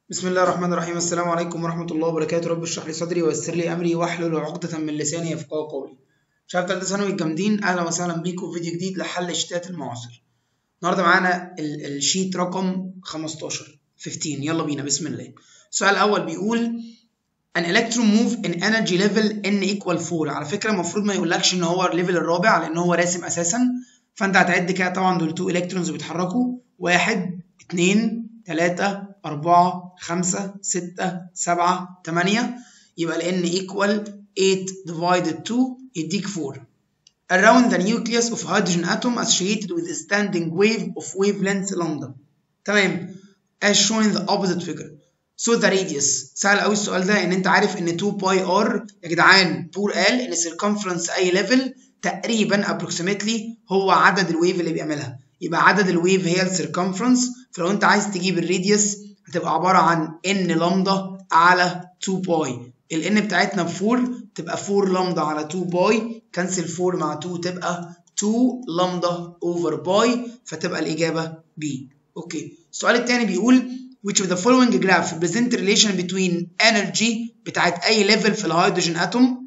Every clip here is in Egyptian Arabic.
بسم الله الرحمن الرحيم السلام عليكم ورحمة الله وبركاته رب اشرح لي صدري ويسر لي أمري واحلل عقدة من لساني يفقهوا قولي شباب تالتة ثانوي الجامدين أهلا وسهلا بيكم في فيديو جديد لحل شتات المعاصر النهاردة معانا ال- الشيت رقم 15 15 يلا بينا بسم الله السؤال الأول بيقول an electron move in energy level n equal 4 على فكرة المفروض ما يقولكش إن هو الليفل الرابع لأن هو راسم أساسا فأنت هتعد كده طبعا دول 2 الكترونز بيتحركوا واحد اتنين تلاتة أربعة خمسة ستة سبعة تمانية يبقى ال n equal 8 divided 2 يديك 4 around the nucleus of hydrogen atom associated with a standing wave of wavelength lambda تمام as shown in the opposite figure so the radius سهل قوي السؤال ده ان انت عارف ان 2 باي ار يا جدعان بور قال ان circumference اي ليفل تقريبا approximately هو عدد الويف اللي بيعملها يبقى عدد الويف هي السيركمفرنس فلو انت عايز تجيب الراديوس هتبقى عباره عن ان لامدا على 2 باي ال n بتاعتنا ب 4 تبقى 4 لامدا على 2 باي كنسل 4 مع 2 تبقى 2 لامدا اوفر باي فتبقى الاجابه B اوكي السؤال الثاني بيقول which of the following graph present relation between energy بتاعت اي ليفل في الهيدروجين اتوم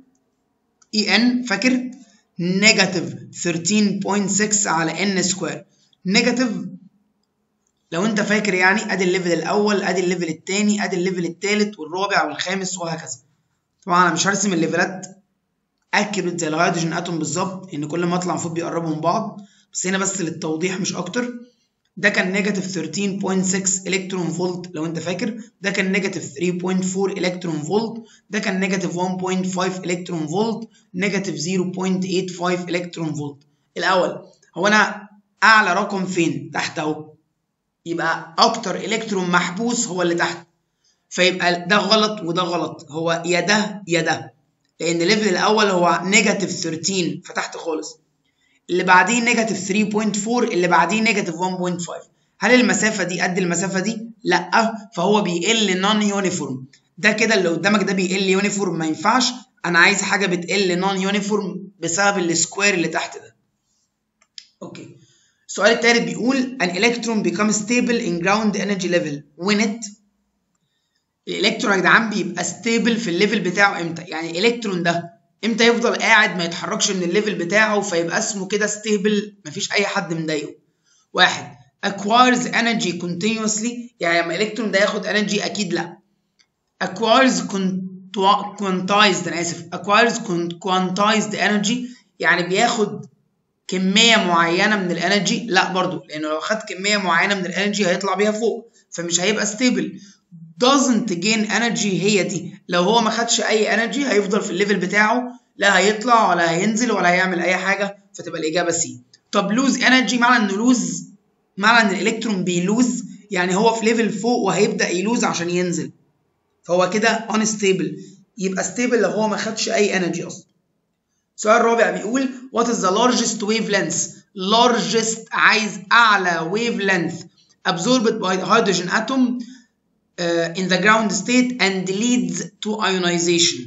En فاكر نيجاتيف 13.6 على n سكوير نيجاتيف لو انت فاكر يعني ادي الليفل الاول ادي الليفل الثاني ادي الليفل الثالث والرابع والخامس وهكذا طبعا انا مش هرسم الليفلات اكيوريت زي الهيدروجين اتوم بالظبط ان كل ما اطلع المفروض بيقربوا من بعض بس هنا بس للتوضيح مش اكتر ده كان نيجاتيف 13.6 الكترون فولت لو انت فاكر ده كان نيجاتيف 3.4 الكترون فولت ده كان نيجاتيف 1.5 الكترون فولت نيجاتيف 0.85 الكترون فولت الاول هو انا اعلى رقم فين تحت اهو يبقى اكتر الكترون محبوس هو اللي تحت فيبقى ده غلط وده غلط هو يا ده يا ده لان الليفل الاول هو نيجاتيف 13 فتحت خالص اللي بعديه نيجاتيف 3.4 اللي بعديه نيجاتيف 1.5 هل المسافه دي قد المسافه دي لا فهو بيقل نون يونيفورم ده كده اللي قدامك ده بيقل يونيفورم ما ينفعش انا عايز حاجه بتقل نون يونيفورم بسبب السكوير اللي تحت ده اوكي السؤال الثالث بيقول an electron becomes stable in ground energy level when it الالكترون يا جدعان بيبقى ستيبل في الليفل بتاعه امتى يعني الالكترون ده امتى يفضل قاعد ما يتحركش من الليفل بتاعه فيبقى اسمه كده ستيبل مفيش اي حد مضايقه واحد acquires energy continuously يعني لما الالكترون ده ياخد energy اكيد لا acquires quantized انا اسف acquires quantized energy يعني بياخد كميه معينه من الانرجي لا برضو لانه لو خد كميه معينه من الانرجي هيطلع بيها فوق فمش هيبقى ستيبل doesn't gain energy هي دي لو هو ما خدش اي انرجي هيفضل في الليفل بتاعه لا هيطلع ولا هينزل ولا هيعمل اي حاجه فتبقى الاجابه سي طب لوز انرجي معنى انه لوز معنى ان الالكترون بيلوز يعني هو في ليفل فوق وهيبدا يلوز عشان ينزل فهو كده unstable يبقى ستيبل لو هو ما خدش اي انرجي اصلا السؤال الرابع بيقول what is the largest wavelength largest عايز اعلى wavelength absorbed by the hydrogen atom uh, in the ground state and leads to ionization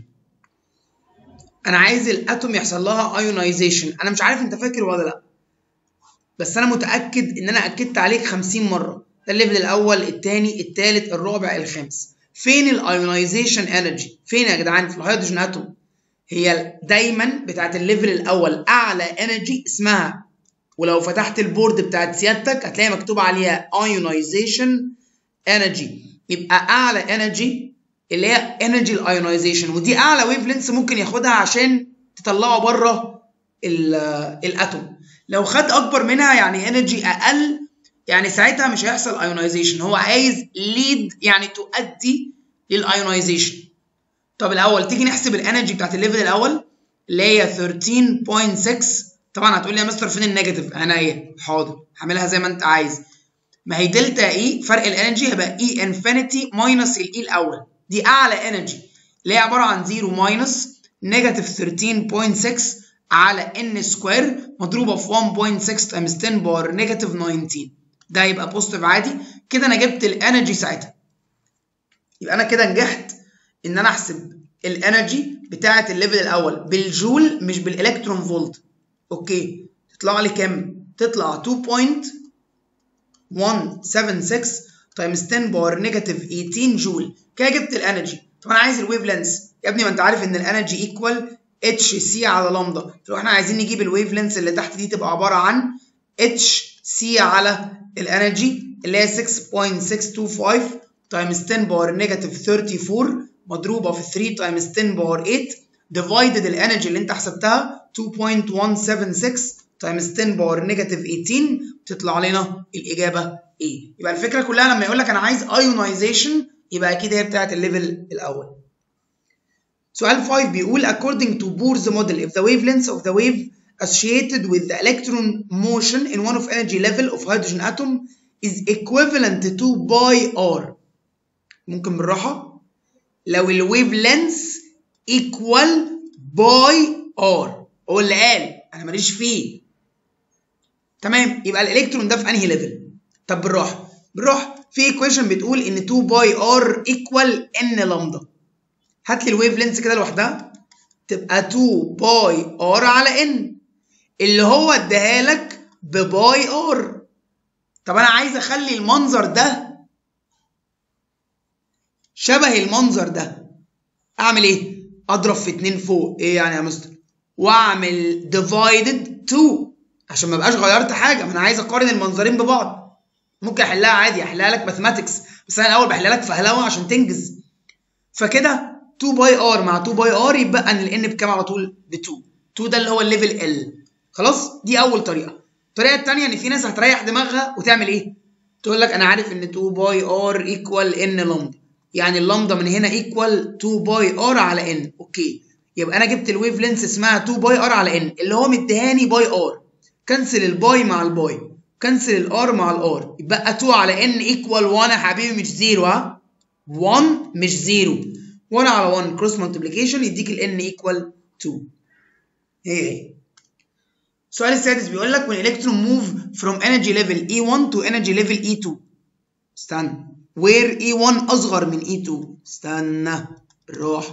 انا عايز الاتوم يحصل لها ionization انا مش عارف انت فاكر ولا لا بس انا متاكد ان انا اكدت عليك 50 مره ده الليفل الاول الثاني الثالث الرابع الخامس فين الايونايزيشن انرجي فين يا جدعان في الهيدروجين اتوم هي دايما بتاعت الليفل الاول اعلى انرجي اسمها ولو فتحت البورد بتاعت سيادتك هتلاقي مكتوب عليها ايونايزيشن انرجي يبقى اعلى انرجي اللي هي انرجي الايونايزيشن ودي اعلى ويف لينس ممكن ياخدها عشان تطلعه بره الاتوم لو خد اكبر منها يعني انرجي اقل يعني ساعتها مش هيحصل ايونايزيشن هو عايز ليد يعني تؤدي للايونايزيشن طب الاول تيجي نحسب الانرجي بتاعت الليفل الاول اللي هي 13.6 طبعا هتقول لي يا مستر فين النيجاتيف انا ايه حاضر هعملها زي ما انت عايز ما هي دلتا اي فرق الانرجي هيبقى اي انفينيتي ماينس الاي الاول دي اعلى انرجي اللي هي عباره عن 0 ماينس نيجاتيف 13.6 على ان سكوير مضروبه في 1.6 تايمز 10 بار نيجاتيف 19 ده يبقى بوزيتيف عادي كده انا جبت الانرجي ساعتها يبقى انا كده نجحت ان انا احسب الانرجي بتاعه الليفل الاول بالجول مش بالالكترون فولت اوكي تطلع لي كام تطلع 2.176 تايمز 10 باور نيجاتيف 18 جول كده جبت الانرجي طب انا عايز الويف لينس يا ابني ما انت عارف ان الانرجي ايكوال اتش سي على لامدا فلو احنا عايزين نجيب الويف لينس اللي تحت دي تبقى عباره عن اتش سي على الانرجي اللي هي 6.625 تايمز 10 باور نيجاتيف 34 مضروبه في 3 تايمز 10 باور 8 ديفايدد الانرجي اللي انت حسبتها 2.176 تايمز 10 باور نيجاتيف 18 تطلع لنا الاجابه ايه يبقى الفكره كلها لما يقول لك انا عايز ايونايزيشن يبقى اكيد هي بتاعت الليفل الاول سؤال 5 بيقول according to Bohr's model if the wavelength of the wave associated with the electron motion in one of energy level of hydrogen atom is equivalent to pi r ممكن بالراحة لو الويف لينث equal باي ار هو اللي قال انا ماليش فيه تمام يبقى الالكترون ده في انهي ليفل طب بالراحه بالراحه في ايكويشن بتقول ان 2 باي ار ايكوال ان لامدا هات لي الويف لينث كده لوحدها تبقى 2 باي ار على ان اللي هو اداها لك بباي ار طب انا عايز اخلي المنظر ده شبه المنظر ده اعمل ايه اضرب في 2 فوق ايه يعني يا مستر واعمل ديفايدد 2 عشان ما بقاش غيرت حاجه ما انا عايز اقارن المنظرين ببعض ممكن احلها عادي احلها لك ماثماتكس بس انا الاول بحلها لك فهلوه عشان تنجز فكده 2 باي ار مع 2 باي ار يبقى ان الان بكام على طول ب 2 2 ده اللي هو الليفل ال خلاص دي اول طريقه الطريقه الثانيه ان في ناس هتريح دماغها وتعمل ايه تقول لك انا عارف ان 2 باي ار ايكوال ان لامدا يعني اللامدا من هنا ايكوال 2 باي ار على ان اوكي يبقى انا جبت الويف لينث اسمها 2 باي ار على ان اللي هو مديهاني باي ار كنسل الباي مع الباي كنسل الار مع الار يبقى 2 على ان ايكوال 1 يا حبيبي مش زيرو ها 1 مش زيرو 1 على 1 كروس مالتيبليكيشن يديك الان ايكوال 2 هي هي السؤال السادس بيقول لك when electron move from energy level E1 to energy level E2 استنى where E1 أصغر من E2 استنى بالراحة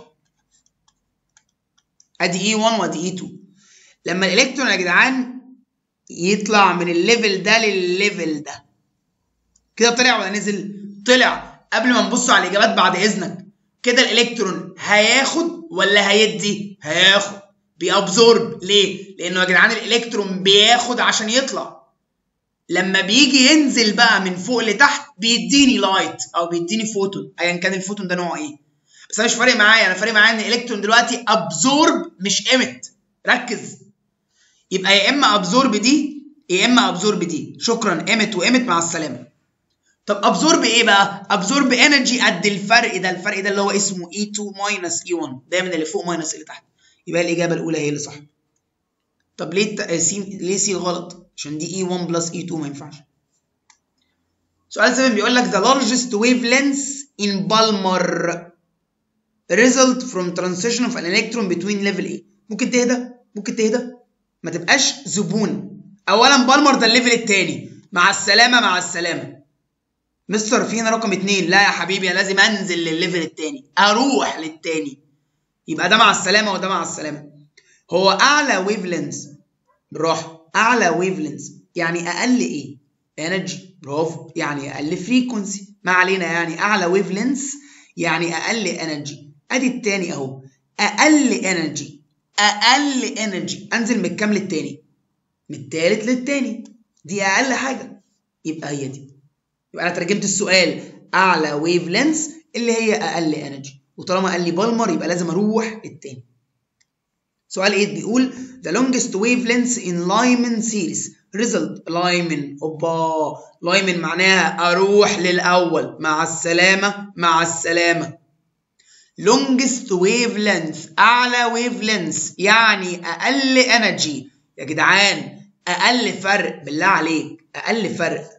أدي E1 وأدي E2 لما الإلكترون يا جدعان يطلع من الليفل ده للليفل ده كده طلع ولا نزل؟ طلع قبل ما نبص على الإجابات بعد إذنك كده الإلكترون هياخد ولا هيدي؟ هياخد بيابزورب ليه؟ لأنه يا جدعان الإلكترون بياخد عشان يطلع لما بيجي ينزل بقى من فوق لتحت بيديني لايت او بيديني فوتون ايا كان الفوتون ده نوعه ايه بس انا مش فارق معايا انا فارق معايا ان الالكترون دلوقتي ابزورب مش ايمت ركز يبقى يا اما ابزورب دي يا اما ابزورب دي شكرا ايمت وايمت مع السلامه طب ابزورب ايه بقى ابزورب انرجي قد الفرق ده الفرق ده اللي هو اسمه E2 ماينس E1 دايما اللي فوق ماينس اللي تحت يبقى الاجابه الاولى هي اللي صح طب ليه سي ليه سي غلط عشان دي E1 بلس E2 ما ينفعش سؤال 7 بيقول لك the largest wavelength in Balmer result from transition of an electron between level A ممكن تهدى ممكن تهدى ما تبقاش زبون اولا بالمر ده الليفل الثاني مع السلامه مع السلامه مستر في هنا رقم اتنين لا يا حبيبي انا لازم انزل للليفل الثاني اروح للثاني يبقى ده مع السلامه وده مع السلامه هو اعلى ويف لينز بالراحه اعلى ويف لينز يعني اقل ايه انرجي برافو يعني اقل فريكونسي ما علينا يعني اعلى ويف لينز يعني اقل انرجي ادي التاني اهو اقل انرجي اقل انرجي انزل من الكام للتاني من التالت للتاني دي اقل حاجه يبقى هي دي يبقى انا ترجمت السؤال اعلى ويف لينز اللي هي اقل انرجي وطالما قال لي بالمر يبقى لازم اروح التاني سؤال 8 بيقول the longest wavelength in Lyman series result Lyman اوبا Lyman معناها اروح للاول مع السلامه مع السلامه longest wavelength اعلى wavelength يعني اقل انرجي يا جدعان اقل فرق بالله عليك اقل فرق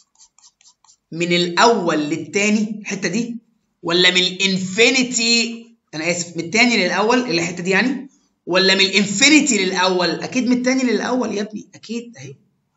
من الاول للتاني الحته دي ولا من الانفينيتي انا اسف من التاني للاول اللي الحته دي يعني ولا من الانفينيتي للاول اكيد من التاني للاول يا ابني اكيد اهي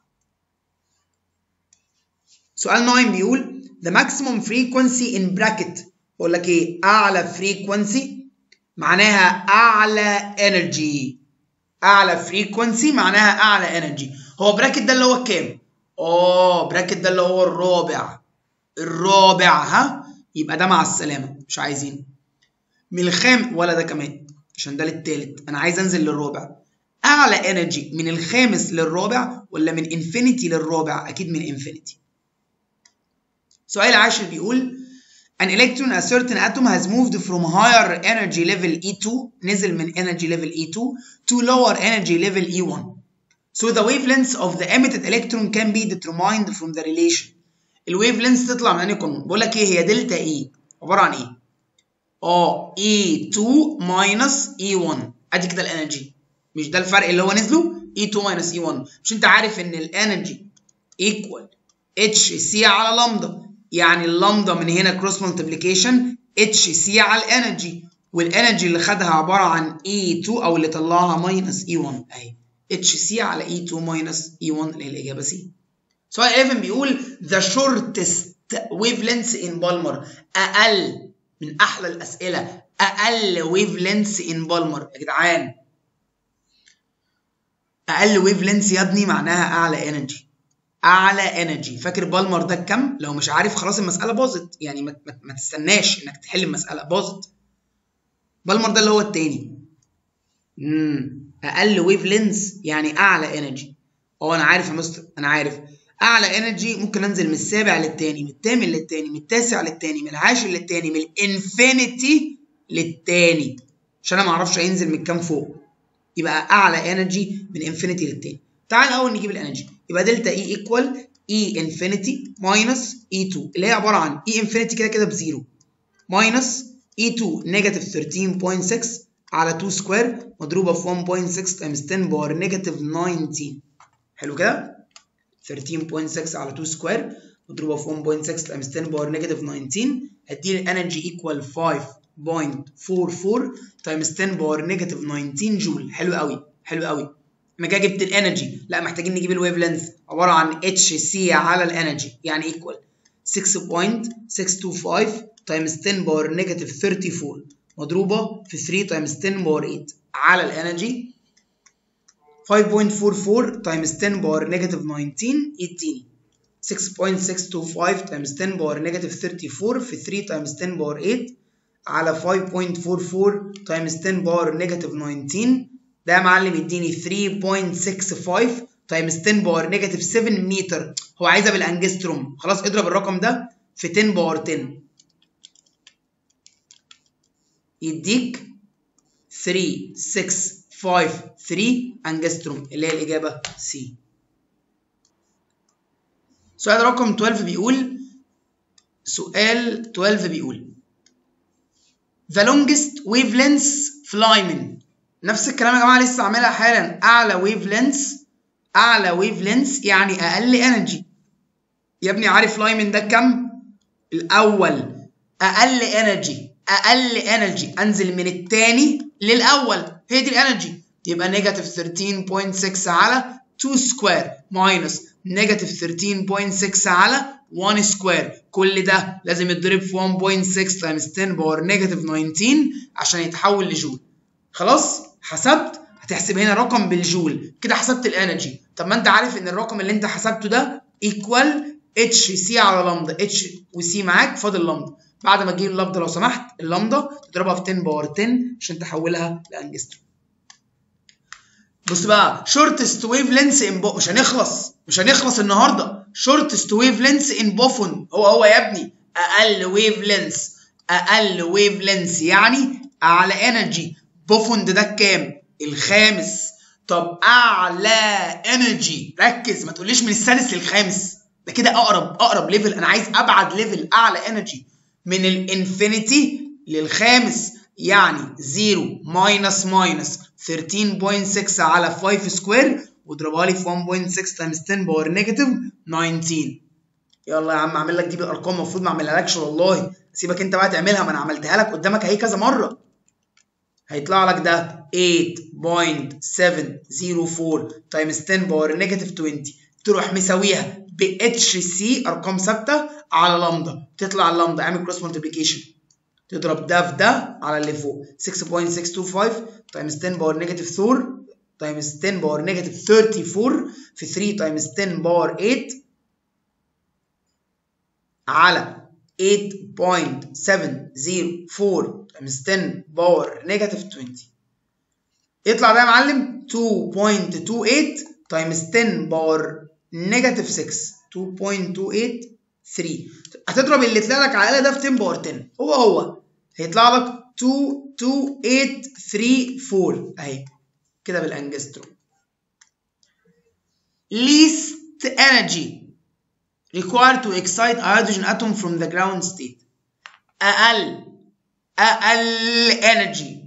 سؤال 9 بيقول the maximum frequency in bracket بقول لك ايه اعلى فريكونسي معناها اعلى انرجي اعلى فريكونسي معناها اعلى انرجي هو براكت ده اللي هو كام اه براكت ده اللي هو الرابع الرابع ها يبقى ده مع السلامه مش عايزينه من الخام ولا ده كمان عشان ده للتالت انا عايز انزل للرابع اعلى انرجي من الخامس للرابع ولا من انفينيتي للرابع اكيد من انفينيتي سؤال عاشر بيقول An electron a certain atom has moved from higher energy level E2 نزل من energy level E2 to lower energy level E1 So the wavelength of the emitted electron can be determined from the relation الويف لينث تطلع من انهي قانون بقول لك ايه هي دلتا اي عباره عن ايه اه E2 minus E1 ادي كده الانرجي مش ده الفرق اللي هو نزله E2 minus E1 مش انت عارف ان الانرجي equal HC على لامدا يعني اللامدا من هنا كروس مالتيبليكيشن HC على الانرجي والانرجي اللي خدها عباره عن E2 او اللي طلعها ماينس E1 اهي HC على E2 ماينس E1 اللي هي الاجابه سي سؤال 11 بيقول the shortest wavelength in Balmer اقل من احلى الاسئله اقل wavelength in Balmer يا جدعان اقل ويف لينث يا ابني معناها اعلى انرجي اعلى انرجي فاكر بالمر ده بكام لو مش عارف خلاص المساله باظت يعني ما, ما, ما تستناش انك تحل المساله باظت بالمر ده اللي هو التاني امم اقل ويف لينث يعني اعلى انرجي اه انا عارف يا مستر انا عارف اعلى انرجي ممكن انزل من السابع للتاني من الثامن للتاني من التاسع للتاني من العاشر للتاني من الانفينيتي للتاني عشان انا ما اعرفش هينزل من كام فوق يبقى اعلى انرجي من انفينيتي للتاني تعال الاول نجيب الانرجي يبقى دلتا اي ايكوال اي انفينيتي ماينس اي 2 اللي هي عباره عن اي انفينيتي كده كده بزيرو ماينس اي 2 نيجاتيف 13.6 على 2 سكوير مضروبه في 1.6 تايمز 10 باور نيجاتيف 19 حلو كده 13.6 على 2 سكوير مضروبه في 1.6 تايمز 10 باور نيجاتيف 19 هتديني الانرجي ايكوال 5.44 تايمز 10 باور نيجاتيف 19 جول حلو قوي حلو قوي انا كده جبت الانرجي لا محتاجين نجيب الويف لينث عباره عن اتش سي على الانرجي يعني ايكوال 6.625 تايمز 10 باور نيجاتيف 34 مضروبه في 3 تايمز 10 باور 8 على الانرجي 5.44 تايمز 10 باور نيجاتيف 19 يديني 6.625 تايمز 10 باور نيجاتيف 34 في 3 تايمز 10 باور 8 على 5.44 تايمز 10 باور نيجاتيف 19 ده يا معلم يديني 3.65 تايمز 10 باور نيجاتيف 7 متر هو عايزها بالانجستروم خلاص اضرب الرقم ده في 10 باور 10 يديك 3 6 5 3 انجستروم اللي هي الاجابه سي سؤال رقم 12 بيقول سؤال 12 بيقول The longest wavelength flying نفس الكلام يا جماعه لسه عاملها حالا اعلى ويف لينث اعلى ويف لينث يعني اقل انرجي يا ابني عارف لايمن ده كام الاول اقل انرجي اقل انرجي انزل من الثاني للاول هي دي الانرجي يبقى نيجاتيف 13.6 على 2 سكوير ماينس نيجاتيف 13.6 على 1 سكوير كل ده لازم يتضرب في 1.6 تايمز 10 باور نيجاتيف 19 عشان يتحول لجول خلاص حسبت هتحسب هنا رقم بالجول كده حسبت الانرجي طب ما انت عارف ان الرقم اللي انت حسبته ده ايكوال اتش سي على لامدا اتش وسي معاك فاضل لامدا بعد ما تجيب اللامدا لو سمحت اللامدا تضربها في 10 باور 10 عشان تحولها لانجستروم بص بقى شورتست ويف لينس ان بو مش هنخلص مش هنخلص النهارده شورتست ويف لينس ان بوفون هو هو يا ابني اقل ويف لينس اقل ويف لينس يعني اعلى انرجي بوفوند ده كام؟ الخامس طب اعلى انرجي ركز ما تقوليش من السادس للخامس ده كده اقرب اقرب ليفل انا عايز ابعد ليفل اعلى انرجي من الانفينيتي للخامس يعني 0 ماينس ماينس 13.6 على 5 سكوير واضربها لي في 1.6 تايمز 10 باور نيجاتيف 19 يلا يا عم اعمل لك دي بالارقام المفروض ما اعملها لكش والله سيبك انت بقى تعملها ما انا عملتها لك قدامك اهي كذا مره هيطلع لك ده 8.704 تايمز 10 باور نيجاتيف 20 تروح مساويها ب اتش سي ارقام ثابته على لامدا تطلع اللامدا اعمل كروس مالتيبيكيشن تضرب ده في ده على اللي فوق 6.625 تايمز 10 باور نيجاتيف 4 تايمز 10 باور نيجاتيف 34 في 3 تايمز 10 باور 8 على 8.704 تايمز 10 باور نيجاتيف 20 يطلع ده يا معلم 2.28 تايمز 10 باور نيجاتيف 6 2.283 هتضرب اللي طلع لك على ده في 10 باور 10 هو هو هيطلع لك 22834 اهي كده بالانجستروم least energy required to excite a hydrogen atom from the ground state أقل أقل energy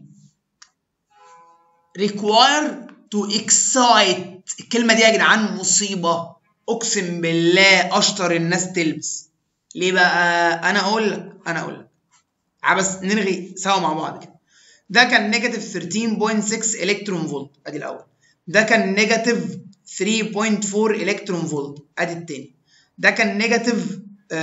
required to excite الكلمة دي يا جدعان مصيبة أقسم بالله أشطر الناس تلبس ليه بقى؟ أنا أقول لك أنا أقول لك بس نلغي سوا مع بعض كده ده كان نيجاتيف 13.6 الكترون فولت ادي الاول ده كان نيجاتيف 3.4 الكترون فولت ادي التاني ده كان نيجاتيف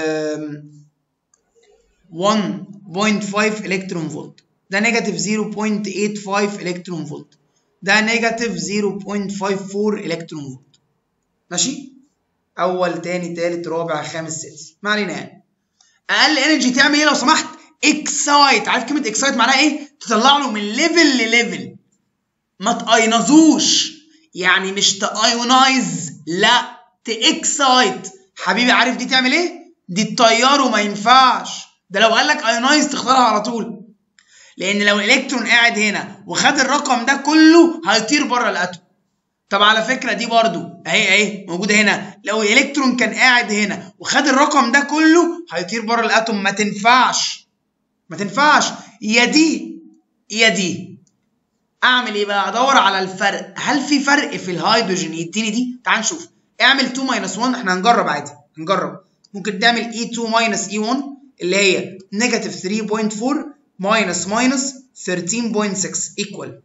1.5 الكترون فولت ده نيجاتيف 0.85 الكترون فولت ده نيجاتيف 0.54 الكترون فولت ماشي اول تاني تالت رابع خامس سادس ما علينا يعني اقل انرجي تعمل ايه لو سمحت اكسايت عارف كلمه اكسايت معناها ايه تطلع له من ليفل لليفل ما تاينزوش يعني مش تايونايز لا تاكسايت حبيبي عارف دي تعمل ايه دي تطيره ما ينفعش ده لو قال لك ايونايز تختارها على طول لان لو الالكترون قاعد هنا وخد الرقم ده كله هيطير بره الاتوم طب على فكره دي برضو اهي اهي موجوده هنا لو الالكترون كان قاعد هنا وخد الرقم ده كله هيطير بره الاتوم ما تنفعش ما تنفعش يا دي يا دي اعمل ايه بقى ادور على الفرق هل في فرق في الهيدروجين يديني دي تعال نشوف اعمل 2 ماينس 1 احنا هنجرب عادي هنجرب ممكن تعمل E2 ماينس E1 اللي هي نيجاتيف 3.4 ماينس ماينس 13.6 ايكوال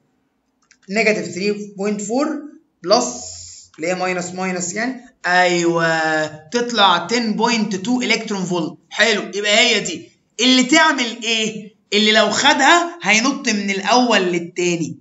نيجاتيف 3.4 بلس اللي هي ماينس ماينس يعني ايوه تطلع 10.2 الكترون فولت حلو يبقى هي دي اللي تعمل ايه اللي لو خدها هينط من الاول للتاني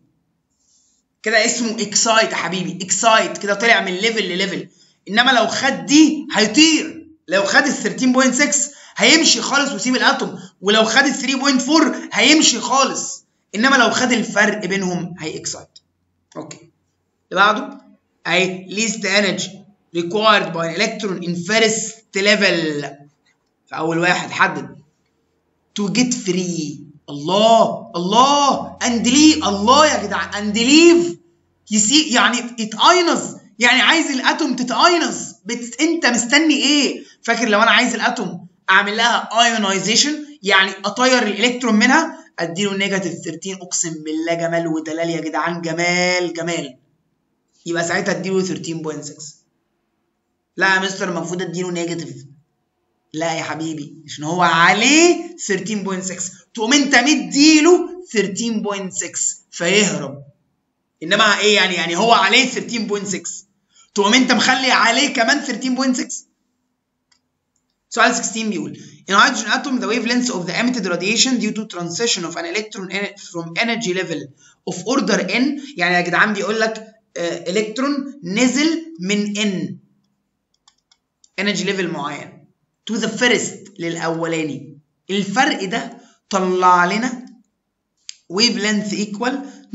كده اسمه اكسايت يا حبيبي اكسايت كده طلع من ليفل لليفل انما لو خد دي هيطير لو خد ال 13.6 هيمشي خالص ويسيب الاتوم ولو خد ال 3.4 هيمشي خالص انما لو خد الفرق بينهم هي اكسايت اوكي اللي بعده اهي least energy required by an electron in first level في اول واحد حدد to get free الله الله and leave الله يا جدعان and leave يسي يعني يتاينز يعني عايز الاتوم تتاينز بت... انت مستني ايه فاكر لو انا عايز الاتوم اعمل لها ايونايزيشن يعني اطير الالكترون منها اديله نيجاتيف 13 اقسم بالله جمال ودلال يا جدعان جمال جمال يبقى ساعتها اديله 13.6 لا يا مستر المفروض اديله نيجاتيف لا يا حبيبي عشان هو عليه 13.6 تقوم انت مديله 13.6 فيهرب انما ايه يعني يعني هو عليه 13.6 تقوم انت مخلي عليه كمان 13.6 سؤال 16 بيقول In hydrogen atom the wavelength of the emitted radiation due to transition of an electron from energy level of order n يعني يا جدعان بيقول لك الكترون نزل من n energy level معين to the first للاولاني الفرق ده طلع لنا wavelength equal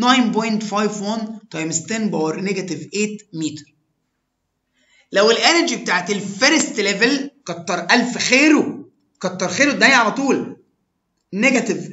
9.51 times 10 باور نيجاتيف 8 متر لو الانرجي بتاعت الفيرست ليفل كتر الف خيره كتر خيره الدنيا على طول نيجاتيف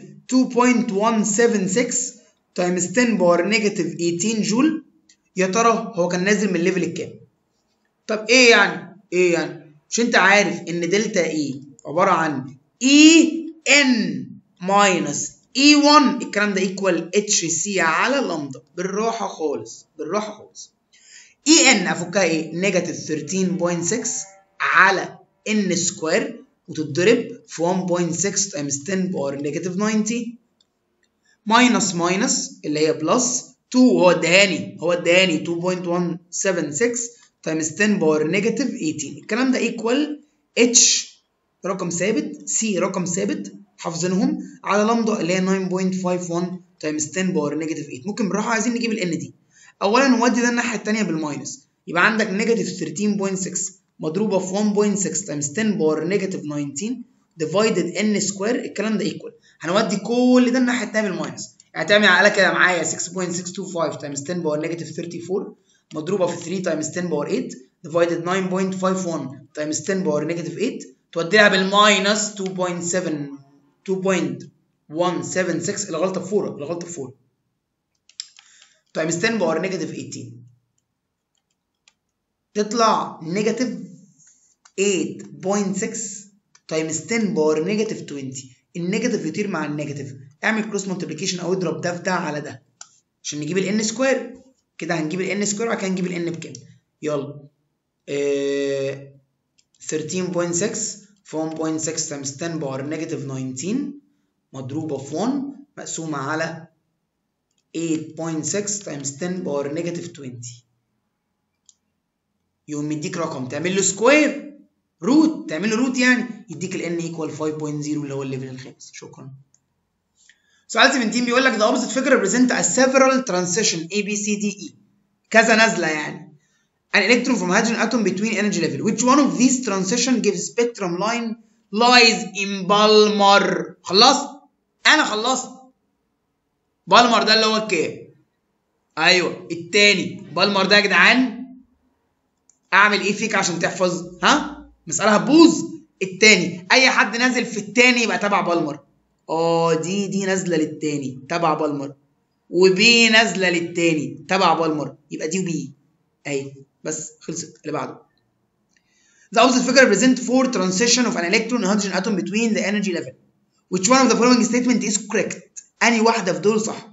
2.176 تايمز 10 باور نيجاتيف 18 جول يا ترى هو كان نازل من الليفل الكام طب ايه يعني ايه يعني مش انت عارف ان دلتا اي عباره عن اي ان ماينس اي 1 الكلام ده ايكوال اتش سي على لامدا بالراحه خالص بالراحه خالص اي ان افكها ايه نيجاتيف 13.6 على ان سكوير وتتضرب في 1.6 تايمز 10 باور نيجاتيف 90 ماينس ماينس اللي هي بلس 2 هو اداني هو اداني 2.176 تايمز 10 باور نيجاتيف 18 الكلام ده ايكوال اتش رقم ثابت سي رقم ثابت حافظينهم على لامدا اللي هي 9.51 تايمز 10 باور نيجاتيف 8 ممكن بالراحه عايزين نجيب الان دي اولا نودي ده الناحيه الثانيه بالماينس يبقى عندك نيجاتيف 13.6 مضروبه في 1.6 تايمز 10 باور نيجاتيف 19 ديفايدد ان سكوير الكلام ده ايكوال هنودي كل ده الناحيه الثانيه بالماينس يعني تعمل على كده معايا 6.625 تايمز 10 باور نيجاتيف 34 مضروبه في 3 تايمز 10 باور 8 ديفايدد 9.51 تايمز 10 باور نيجاتيف 8 تودي لها بالماينس 2.7 2.176 الغلطه في 4 الغلطه في 4 تايمز 10 باور نيجاتيف 18 تطلع نيجاتيف 8.6 تايمز 10 باور نيجاتيف 20 النيجاتيف يطير مع النيجاتيف اعمل كروس مالتيبليكيشن او اضرب ده في ده على ده عشان نجيب الان سكوير كده هنجيب الان سكوير وبعد كده هنجيب الان بكام يلا آه 13.6 في 1.6 تايمز 10 باور نيجاتيف 19 مضروبه في 1 مقسومه على 8.6 تايمز 10 باور نيجاتيف 20 يقوم مديك رقم تعمل له سكوير روت تعمل له روت يعني يديك ال n equal 5.0 اللي هو الليفل الخامس شكرا سؤال 17 بيقول لك the opposite figure represent a several transition A B C D E كذا نازله يعني an electron from hydrogen atom between energy level which one of these transition gives spectrum line lies in Balmer خلصت انا خلصت بالمر ده اللي هو الكام ايوه التاني بالمر ده يا جدعان اعمل ايه فيك عشان تحفظ ها مساله هتبوظ التاني اي حد نازل في التاني يبقى تبع بالمر اه دي دي نازله للتاني تبع بالمر وبي نازله للتاني تبع بالمر يبقى دي وبي اهي بس خلصت اللي بعده The opposite figure represent four transition of an electron and hydrogen atom between the energy level. Which one of the following statement is correct? أنهي واحدة في دول صح؟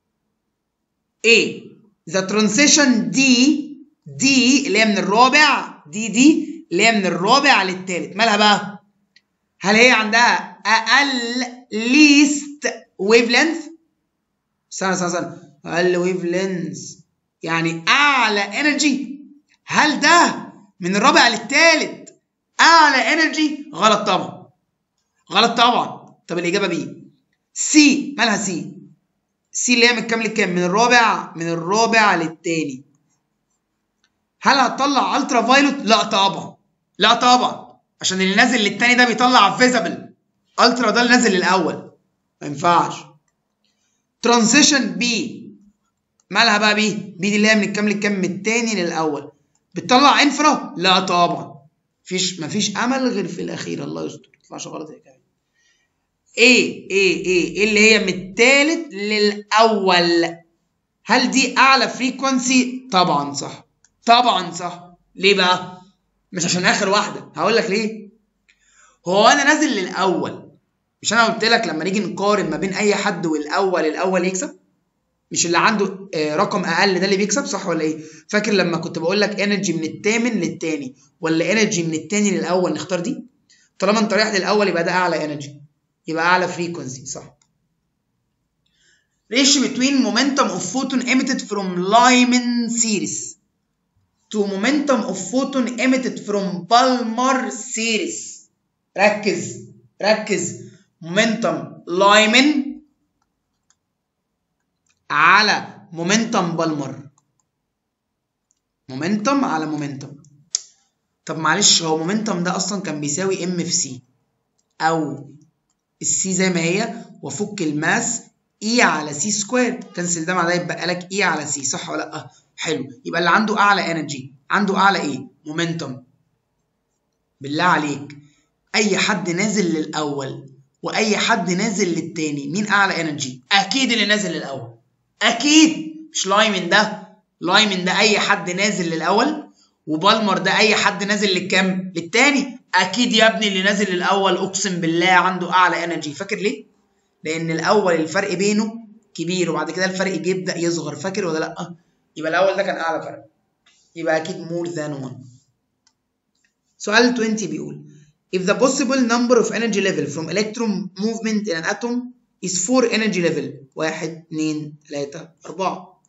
A. The transition D D اللي هي من الرابع دي دي اللي هي من الرابع للتالت مالها بقى؟ هل هي عندها أقل least wavelength؟ استنى استنى استنى أقل wavelength يعني أعلى energy هل ده من الرابع للتالت أعلى energy؟ غلط طبعا غلط طبعا طب الإجابة بي سي مالها سي؟ سي اللي هي من كام لكام؟ من الرابع من الرابع للتاني هل هتطلع الترا فايلوت؟ لا طبعا لا طبعا عشان اللي نازل للتاني ده بيطلع فيزبل الترا ده اللي نازل للاول ما ينفعش ترانزيشن بي مالها بقى بي بي دي اللي هي من الكام للكام من التاني للاول بتطلع انفرا لا طبعا مفيش مفيش امل غير في الاخير الله يستر ما تطلعش غلط يا كمان ايه ايه ايه اللي هي من التالت للاول هل دي اعلى فريكونسي طبعا صح طبعا صح ليه بقى مش عشان اخر واحده هقول لك ليه هو انا نازل للاول مش انا قلت لك لما نيجي نقارن ما بين اي حد والاول الاول يكسب مش اللي عنده رقم اقل ده اللي بيكسب صح ولا ايه فاكر لما كنت بقول لك انرجي من الثامن للثاني ولا انرجي من الثاني للاول نختار دي طالما انت رايح للاول يبقى ده اعلى انرجي يبقى اعلى فريكونسي صح ratio between momentum of photon emitted from Lyman series to momentum of photon emitted from Balmer series ركز ركز momentum Lyman على momentum بالمر momentum على momentum طب معلش هو momentum ده اصلا كان بيساوي ام في سي او السي زي ما هي وافك الماس اي على سي سكوير كنسل ده مع ده يبقى لك اي على سي صح ولا لا حلو يبقى اللي عنده اعلى انرجي عنده اعلى ايه مومنتوم بالله عليك اي حد نازل للاول واي حد نازل للتاني مين اعلى انرجي اكيد اللي نازل للاول اكيد مش لايمن ده لايمن ده اي حد نازل للاول وبالمر ده اي حد نازل للكام للتاني اكيد يا ابني اللي نازل للاول اقسم بالله عنده اعلى انرجي فاكر ليه لان الاول الفرق بينه كبير وبعد كده الفرق بيبدا يصغر فاكر ولا لا يبقى الاول ده كان اعلى فرق يبقى اكيد more than 1 سؤال 20 بيقول if the possible number of energy level from electron movement in an atom is 4 energy level 1 2 3 4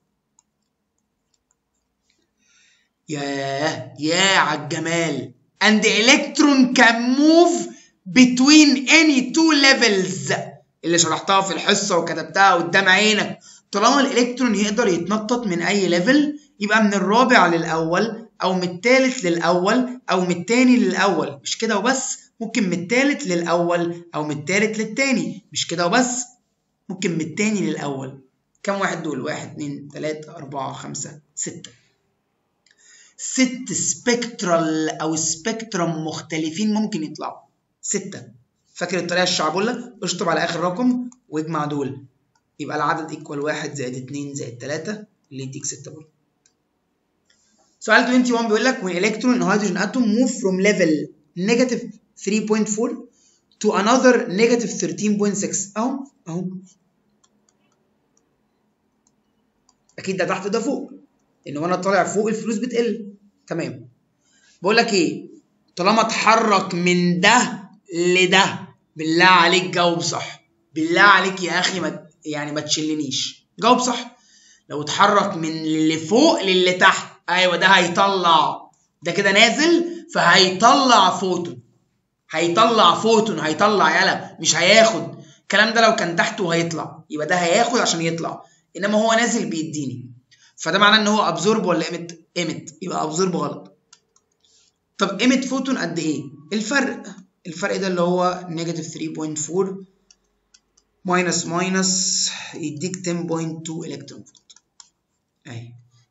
ياه ياه على الجمال and the electron can move between any two levels اللي شرحتها في الحصة وكتبتها قدام عينك طالما الالكترون يقدر يتنطط من اي ليفل يبقى من الرابع للاول او من التالت للاول او من التاني للاول مش كده وبس ممكن من التالت للاول او من التالت للتاني مش كده وبس ممكن من التاني للاول كم واحد دول واحد اتنين تلاتة اربعة خمسة ستة ست سبكترال او سبكترم مختلفين ممكن يطلعوا ستة فاكر الطريقة الشعبولة اشطب على اخر رقم واجمع دول يبقى العدد ايكوال واحد زائد اتنين زائد تلاتة اللي يديك ستة برضه سؤال 21 بيقول لك when electron in hydrogen atom move from level negative 3.4 to another negative 13.6 اهو اهو اكيد ده تحت ده فوق لان وانا طالع فوق الفلوس بتقل تمام بقول لك ايه طالما اتحرك من ده لده بالله عليك جاوب صح بالله عليك يا اخي ما يعني ما تشلنيش جاوب صح لو اتحرك من اللي فوق للي تحت ايوه ده هيطلع ده كده نازل فهيطلع فوتون هيطلع فوتون هيطلع يلا مش هياخد الكلام ده لو كان تحته هيطلع يبقى ده هياخد عشان يطلع انما هو نازل بيديني فده معناه ان هو ابزورب ولا ايمت ايمت يبقى ابزورب غلط طب ايمت فوتون قد ايه الفرق الفرق ده اللي هو نيجاتيف 3.4 ماينس ماينس يديك 10.2 الكترون فولت اهي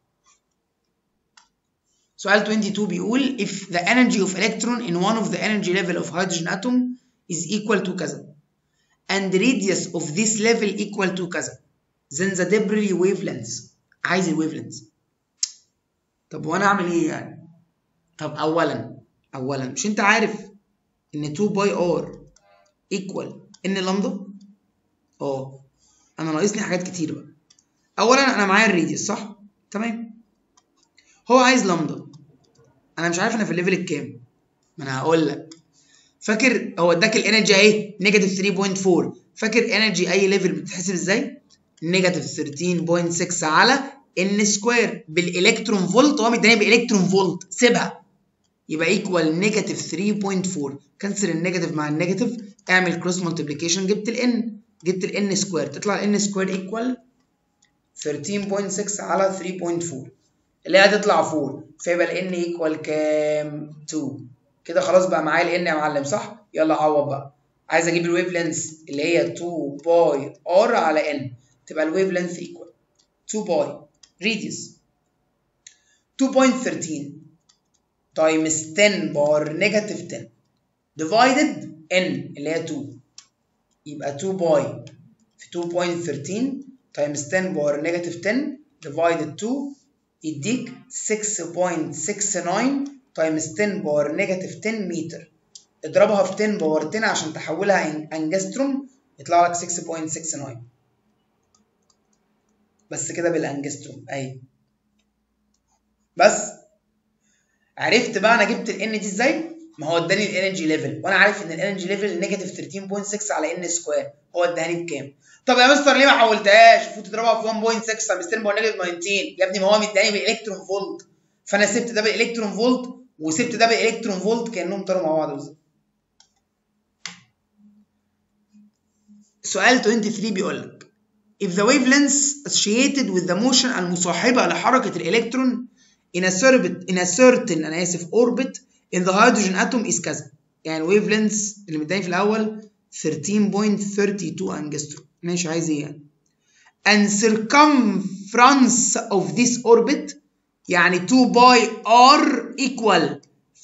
سؤال 22 بيقول if the energy of electron in one of the energy level of hydrogen atom is equal to كذا and radius of this level equal to كذا then the debris wavelength عايز الويفلنس طب وانا اعمل ايه يعني طب اولا اولا مش انت عارف ان 2 باي ار ايكوال ان لامدا اه انا ناقصني حاجات كتير بقى اولا انا معايا الراديوس صح تمام هو عايز لامدا انا مش عارف انا في الليفل الكام ما انا هقول لك فاكر هو اداك الانرجي اهي نيجاتيف 3.4 فاكر انرجي اي ليفل بتتحسب ازاي نيجاتيف 13.6 على ان سكوير بالالكترون فولت هو مداني بالالكترون فولت سيبها يبقى ايكوال نيجاتيف 3.4 كنسل النيجاتيف مع النيجاتيف اعمل كروس مالتيبليكيشن جبت الان جبت الان سكوير تطلع الان سكوير ايكوال 13.6 على 3.4 اللي هي هتطلع 4 فيبقى الان ايكوال كام 2 كده خلاص بقى معايا الان يا معلم صح يلا عوض بقى عايز اجيب الويف لينث اللي هي 2 باي ار على ان تبقى الويف لينث ايكوال 2 باي radius 2.13 times 10 باور نيجاتيف 10 divided n اللي هي 2 يبقى 2 باي في 2.13 times 10 باور نيجاتيف 10 divided 2 يديك 6.69 times 10 باور نيجاتيف 10 متر اضربها في 10 باور 10 عشان تحولها انجستروم يطلع لك 6.69 بس كده بالانجستروم اهي بس عرفت بقى انا جبت الان دي ازاي ما هو اداني الانرجي ليفل وانا عارف ان الانرجي ليفل نيجاتيف 13.6 على ان سكوير هو اداني بكام طب يا مستر ليه ما حولتهاش المفروض تضربها في 1.6 طب ستيل نيجاتيف 19 يا ابني ما هو مداني بالالكترون فولت فانا سبت ده بالالكترون فولت وسبت ده بالالكترون فولت كانهم طاروا مع بعض بالظبط سؤال 23 بيقول لك if the wavelengths associated with the motion المصاحبة لحركة الإلكترون in a certain in a certain أنا آسف orbit in the hydrogen atom is كذا يعني wavelengths اللي مداني في الأول 13.32 أنجستروم ماشي عايز إيه يعني and circumference of this orbit يعني 2 باي r equal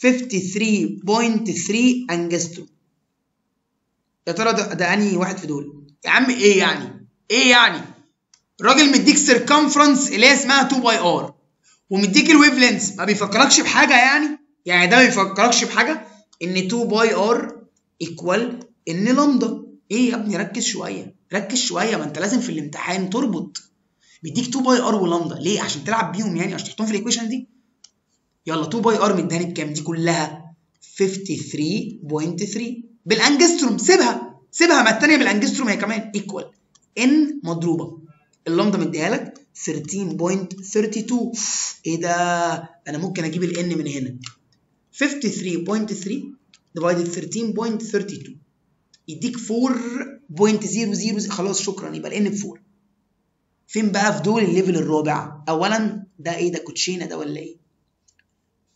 53.3 أنجستروم يا ترى ده, ده أنهي واحد في دول؟ يا عم إيه يعني؟ ايه يعني الراجل مديك سيركمفرنس اللي هي اسمها 2 باي ار ومديك الويف لينس ما بيفكركش بحاجه يعني يعني ده ما بيفكركش بحاجه ان 2 باي ار ايكوال ان لامدا ايه يا ابني ركز شويه ركز شويه ما انت لازم في الامتحان تربط بيديك 2 باي ار ولامدا ليه عشان تلعب بيهم يعني عشان تحطهم في الايكويشن دي يلا 2 باي ار مداني بكام دي كلها 53.3 بالانجستروم سيبها سيبها ما الثانيه بالانجستروم هي كمان ايكوال ان مضروبه اللامدا مديها لك 13.32 ايه ده انا ممكن اجيب الان من هنا 53.3 ديفايدد 13.32 يديك 4.000 خلاص شكرا يبقى الان ب 4 فين بقى في دول الليفل الرابع اولا ده ايه ده كوتشينه ده ولا ايه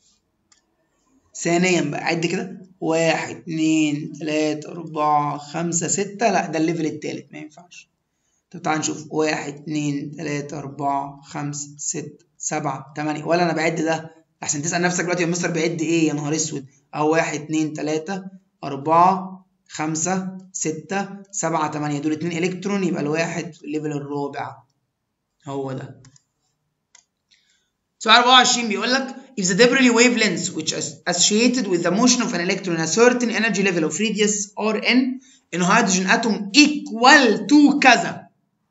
ثانيا بقى عد كده واحد اتنين تلاتة أربعة خمسة ستة لا ده الليفل التالت ما ينفعش طب تعال نشوف واحد اتنين تلاتة أربعة خمسة ستة سبعة تمانية ولا أنا بعد ده عشان تسأل نفسك دلوقتي يا مستر بعد إيه يا نهار أسود أهو واحد اتنين تلاتة أربعة خمسة ستة سبعة تمانية دول اتنين إلكترون يبقى الواحد في الليفل الرابع هو ده سؤال 24 بيقول لك if the de Broglie wavelengths which is associated with the motion of an electron in a certain energy level of radius Rn in a hydrogen atom equal to كذا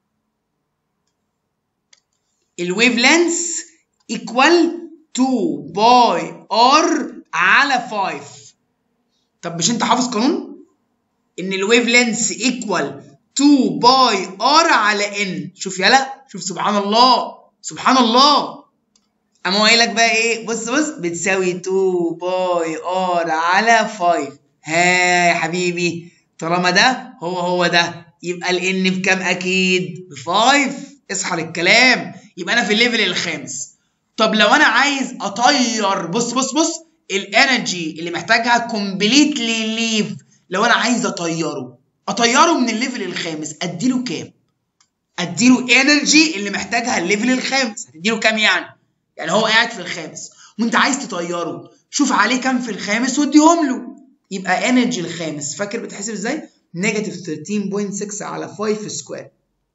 الويفلنس equal to باي r على 5 طب مش انت حافظ قانون ان الويف لينس ايكوال 2 باي ار على ان شوف يلا شوف سبحان الله سبحان الله اما هو قايل لك بقى ايه بص بص بتساوي 2 باي ار على 5 ها يا حبيبي طالما ده هو هو ده يبقى الان بكام اكيد ب 5 اصحى للكلام يبقى انا في الليفل الخامس طب لو انا عايز اطير بص بص بص الانرجي اللي محتاجها كومبليتلي ليف لو انا عايز اطيره اطيره من الليفل الخامس اديله كام اديله انرجي اللي محتاجها الليفل الخامس هتديله كام يعني يعني هو قاعد في الخامس وانت عايز تطيره شوف عليه كام في الخامس واديهم له يبقى انرجي الخامس فاكر بتحسب ازاي نيجاتيف 13.6 على 5 سكوير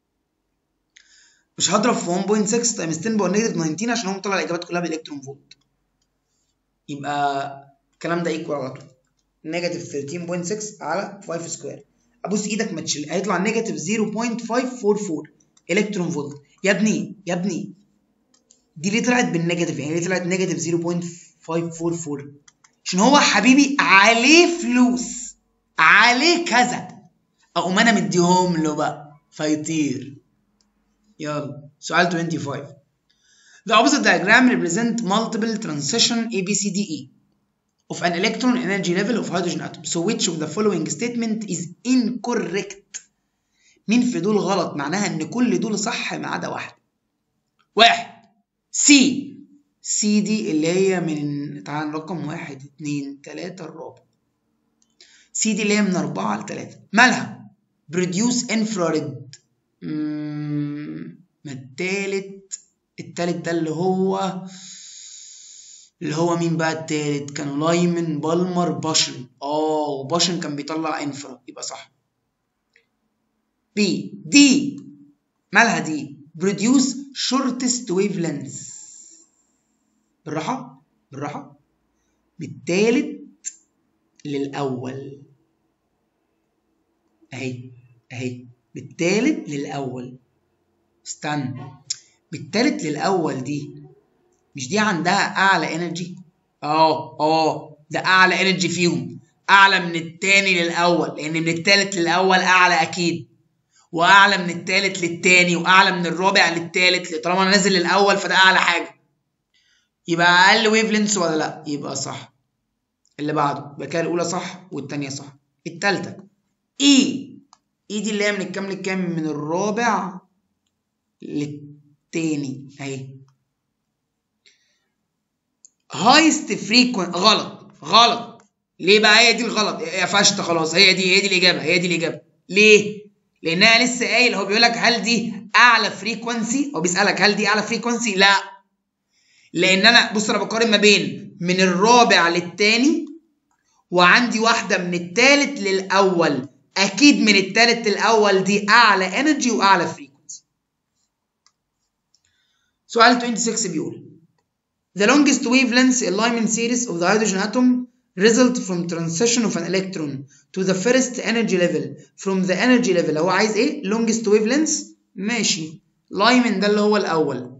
مش هضرب في 1.6 تايمز 10 باور نيجاتيف 19 عشان هو مطلع الاجابات كلها بالالكترون فولت يبقى الكلام ده ايكوال على طول نيجاتيف 13.6 على 5 سكوير ابص ايدك ما تشيل هيطلع نيجاتيف 0.544 الكترون فولت يا ابني يا ابني دي ليه طلعت بالنيجاتيف يعني ليه طلعت نيجاتيف 0.544 عشان هو حبيبي عليه فلوس عليه كذا اقوم انا مديهم له بقى فيطير يلا سؤال 25 The opposite diagram represent multiple transition A B C D E of an electron energy level of hydrogen atom. So which of the following statement is incorrect? مين في دول غلط؟ معناها ان كل دول صح ما عدا واحد. واحد سي سي دي اللي هي من تعال رقم واحد اتنين تلاتة الرابع. سي دي اللي هي من أربعة لتلاتة. مالها؟ بروديوس انفراريد. ما التالت التالت ده اللي هو اللي هو مين بقى التالت كانوا لايمن بالمر باشن اه وباشن كان بيطلع انفرا يبقى صح بي دي مالها دي بروديوس شورتست ويف لينث بالراحه بالراحه بالتالت للاول اهي اهي بالتالت للاول استنى بالتالت للاول دي مش دي عندها اعلى انرجي اه اه ده اعلى انرجي فيهم اعلى من التاني للاول لان من التالت للاول اعلى اكيد واعلى من التالت للتاني واعلى من الرابع للتالت طالما انا نازل للاول فده اعلى حاجه يبقى اقل ويف لينس ولا لا يبقى صح اللي بعده يبقى كده الاولى صح والتانيه صح التالته اي اي دي اللي هي من الكام للكام من الرابع للتاني اهي هايست فريكون غلط غلط ليه بقى هي دي الغلط يا فشت خلاص هي دي هي دي الاجابه هي دي الاجابه ليه لانها لسه قايل هو بيقول لك هل دي اعلى فريكونسي هو بيسالك هل دي اعلى فريكونسي لا لان انا بص انا بقارن ما بين من الرابع للتاني وعندي واحده من التالت للاول اكيد من التالت للاول دي اعلى انرجي واعلى فريكونسي سؤال 26 بيقول The longest wavelength alignment series of the hydrogen atom result from transition of an electron to the first energy level from the energy level هو عايز ايه؟ longest wavelength ماشي لايمن ده اللي هو الأول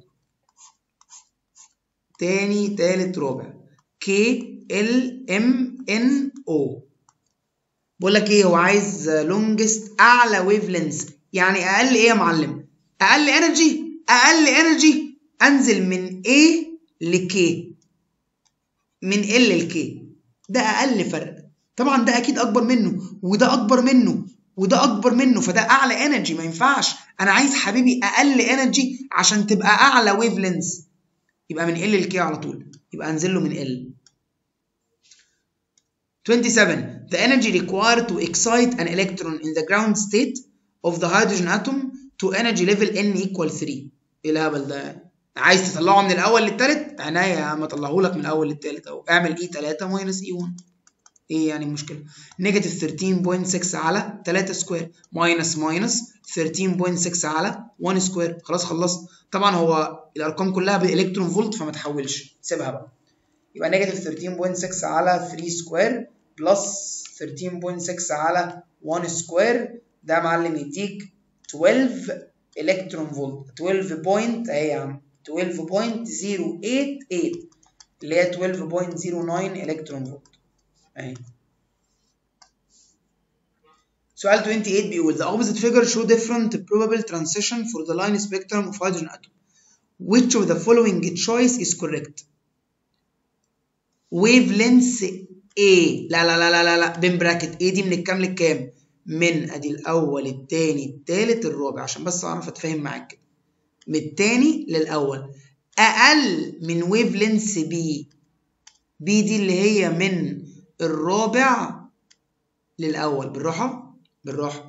تاني تالت رابع K L M N O بقول لك ايه هو عايز longest أعلى wavelength يعني أقل ايه يا معلم؟ أقل انرجي أقل انرجي أنزل من A لكي من ال لكي ده اقل فرق طبعا ده اكيد اكبر منه وده اكبر منه وده اكبر منه فده اعلى انرجي ما ينفعش انا عايز حبيبي اقل انرجي عشان تبقى اعلى ويف لينز يبقى من ال لكي على طول يبقى انزل له من ال 27 the energy required to excite an electron in the ground state of the hydrogen atom to energy level n equal 3 ايه الهبل ده عايز تطلعه من الاول للتالت عناية يا عم اطلعه لك من الاول للتالت اهو اعمل اي 3 ماينس اي 1 ايه يعني المشكله نيجاتيف 13.6 على 3 سكوير ماينس ماينس 13.6 على 1 سكوير خلاص خلصت طبعا هو الارقام كلها بالالكترون فولت فما تحولش سيبها بقى يبقى نيجاتيف 13.6 على 3 سكوير بلس 13.6 على 1 سكوير ده معلم يديك 12 الكترون فولت 12 بوينت اهي يا عم 12.088 اللي هي 12.09 الكترون فولت اهي سؤال 28 بيقول the opposite figure show different probable transition for the line spectrum of hydrogen atom which of the following choice is correct wavelength A لا لا لا لا لا لا بين براكت A دي من الكام للكام من ادي الاول التاني التالت الرابع عشان بس اعرف اتفاهم معاك كده من التاني للاول اقل من ويف لينس بي بي دي اللي هي من الرابع للاول بالراحه بالراحه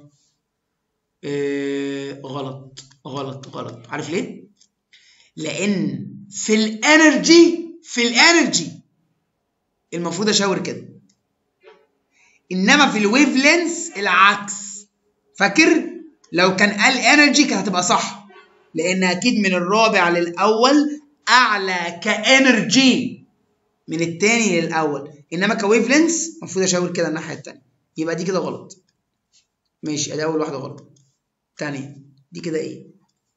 إيه غلط غلط غلط عارف ليه لان في الانرجي في الانرجي المفروض اشاور كده انما في الويف لينس العكس فاكر لو كان قال انرجي كانت هتبقى صح لان اكيد من الرابع للاول اعلى كانرجي من التاني للاول انما كويف لينس المفروض اشاور كده الناحيه التانيه يبقى دي كده غلط ماشي ادي اول واحده غلط تانية دي كده ايه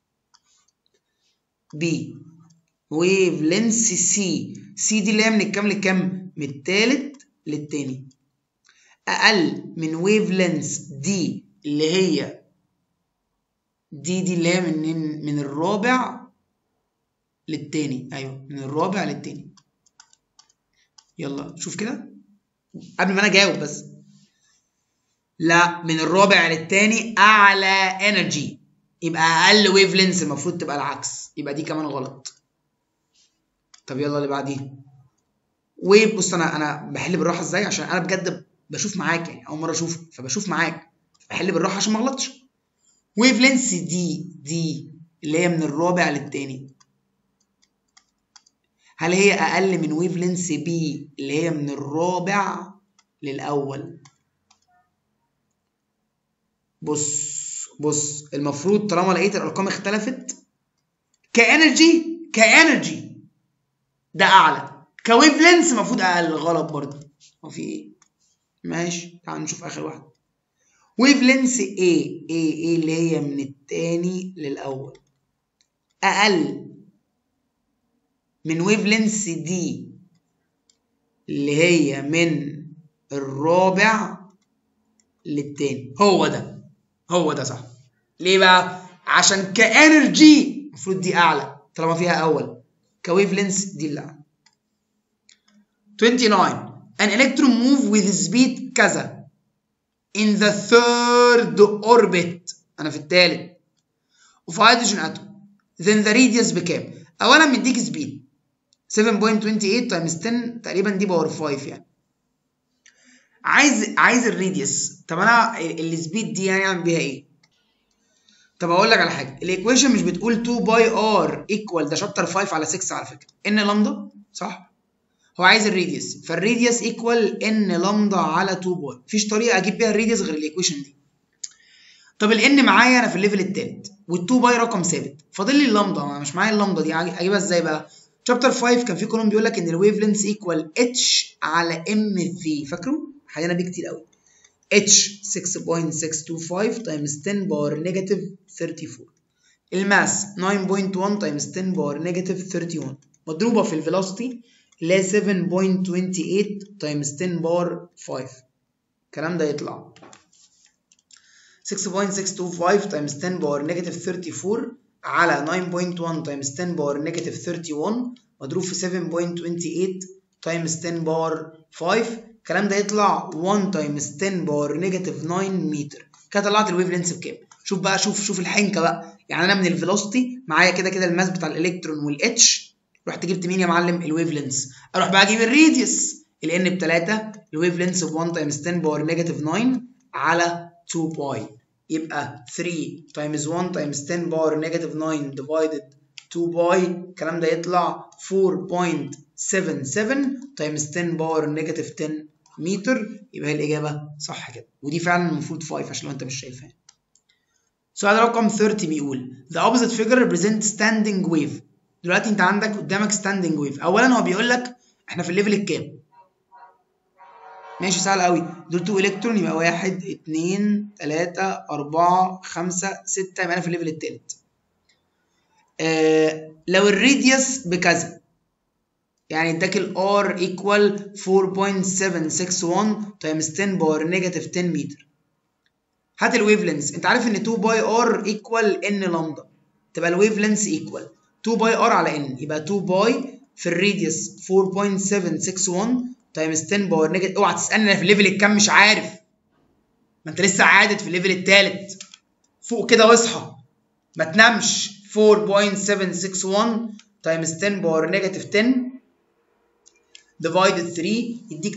بي ويف لينس سي سي دي اللي هي من الكام للكام من التالت للتاني اقل من ويف لينس دي اللي هي دي دي اللي هي من من الرابع للتاني ايوه من الرابع للتاني يلا شوف كده قبل ما انا اجاوب بس لا من الرابع للتاني اعلى انرجي يبقى اقل ويف لينس المفروض تبقى العكس يبقى دي كمان غلط طب يلا اللي بعديها ويف بص انا انا بحل بالراحه ازاي عشان انا بجد بشوف معاك يعني اول مره اشوف فبشوف معاك بحل بالراحه عشان ما اغلطش ويف لينس دي دي اللي هي من الرابع للتاني هل هي اقل من ويف لينس بي اللي هي من الرابع للاول بص بص المفروض طالما لقيت الارقام اختلفت كانرجي كانرجي ده اعلى كويف لينس المفروض اقل غلط برضه هو في ايه ماشي تعال نشوف اخر واحده ويف لينس A A A اللي هي من التاني للاول اقل من ويف لينس دي اللي هي من الرابع للتاني هو ده هو ده صح ليه بقى عشان كانرجي المفروض دي اعلى طالما فيها اول كويف لينس دي اللي اعلى 29 an electron move with speed كذا in the third orbit انا في الثالث of hydrogen atom then the radius بكام اولا مديك سبيد 7.28 times 10 تقريبا دي باور 5 يعني عايز عايز الراديوس طب انا السبيد دي يعني اعمل بيها ايه طب اقول لك على حاجه الايكويشن مش بتقول 2 باي ار ايكوال ده شابتر 5 على 6 على فكره ان لامدا صح هو عايز الراديوس فالراديوس ايكوال ان لامدا على 2 باي مفيش طريقه اجيب بيها الراديوس غير الايكويشن دي طب الان معايا انا في الليفل الثالث وال2 باي رقم ثابت فاضل لي اللامدا انا مش معايا اللامدا دي اجيبها ازاي بقى شابتر 5 كان في كولوم بيقول لك ان الويف لينث ايكوال اتش على ام في فاكره حلينا بيه كتير قوي اتش 6.625 تايمز 10 باور نيجاتيف 34 الماس 9.1 تايمز 10 باور نيجاتيف 31 مضروبه في الفيلوسيتي اللي هي 7.28 تايمز 10 باور 5 الكلام ده يطلع 6.625 تايمز 10 باور نيجاتيف 34 على 9.1 تايمز 10 باور نيجاتيف 31 مضروب في 7.28 تايمز 10 باور 5 الكلام ده يطلع 1 تايمز 10 باور نيجاتيف 9 متر كده طلعت الويف لينث بكام شوف بقى شوف شوف الحنكه بقى يعني انا من الفيلوسيتي معايا كده كده الماس بتاع الالكترون والاتش رحت جبت مين يا معلم الويف لينث اروح بقى اجيب الراديوس ال n ب 3 الويف لينث ب 1 تايمز 10 باور نيجاتيف 9 على 2 باي يبقى 3 تايمز 1 تايمز 10 باور نيجاتيف 9 ديفايدد 2 باي الكلام ده يطلع 4.77 تايمز 10 باور نيجاتيف 10 متر يبقى هي الاجابه صح كده ودي فعلا المفروض 5 عشان لو انت مش شايفها سؤال رقم 30 بيقول the opposite figure represents standing wave دلوقتي انت عندك قدامك standing wave اولا هو بيقول لك احنا في الليفل الكام ماشي سهل قوي دول 2 الكترون يبقى 1 2 3 4 5 6 يبقى انا في الليفل الثالث آه لو الراديوس بكذا يعني اداك الار ايكوال 4.761 تايمز 10 باور نيجاتيف 10 متر هات الويف لينس انت عارف ان 2 باي ار ايكوال ان لامدا تبقى الويف لينس ايكوال 2 باي ار على ان يبقى 2 باي في الراديوس 4.761 تايمز 10 باور نيجاتيف اوعى تسالني انا في الليفل الكام مش عارف ما انت لسه عادت في الليفل الثالث فوق كده واصحى ما تنامش 4.761 تايمز 10 باور نيجاتيف 10 divided 3 يديك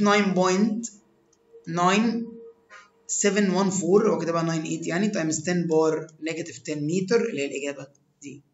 9.9714 هو كده بقى 98 يعني تايمز 10 باور نيجاتيف 10 متر اللي هي الاجابه دي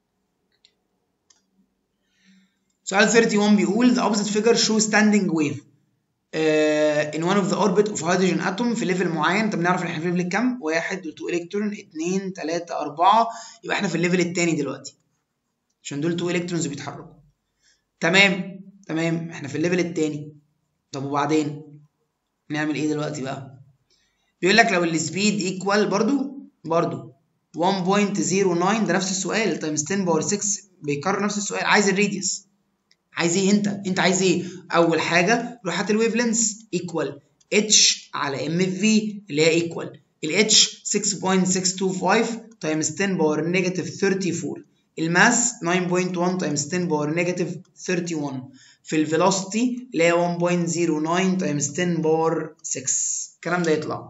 سؤال 31 بيقول the opposite figure shows standing wave uh, in one of the orbit of hydrogen atom في ليفل معين طب نعرف احنا في الليفل كام؟ 1 و2 الكترون 2 3 4 يبقى احنا في الليفل الثاني دلوقتي عشان دول 2 الكترونز بيتحركوا تمام تمام احنا في الليفل الثاني طب وبعدين نعمل ايه دلوقتي بقى؟ بيقول لك لو السبيد ايكوال برضو برضو 1.09 ده نفس السؤال تايمز 10 باور 6 بيكرر نفس السؤال عايز الراديوس عايز ايه انت انت عايز ايه اول حاجه روح هات الويف لينس ايكوال اتش على ام في اللي هي ايكوال الاتش 6.625 تايمز 10 باور نيجاتيف 34 الماس 9.1 تايمز 10 باور نيجاتيف 31 في الفيلوسيتي اللي هي 1.09 تايمز 10 باور 6 الكلام ده يطلع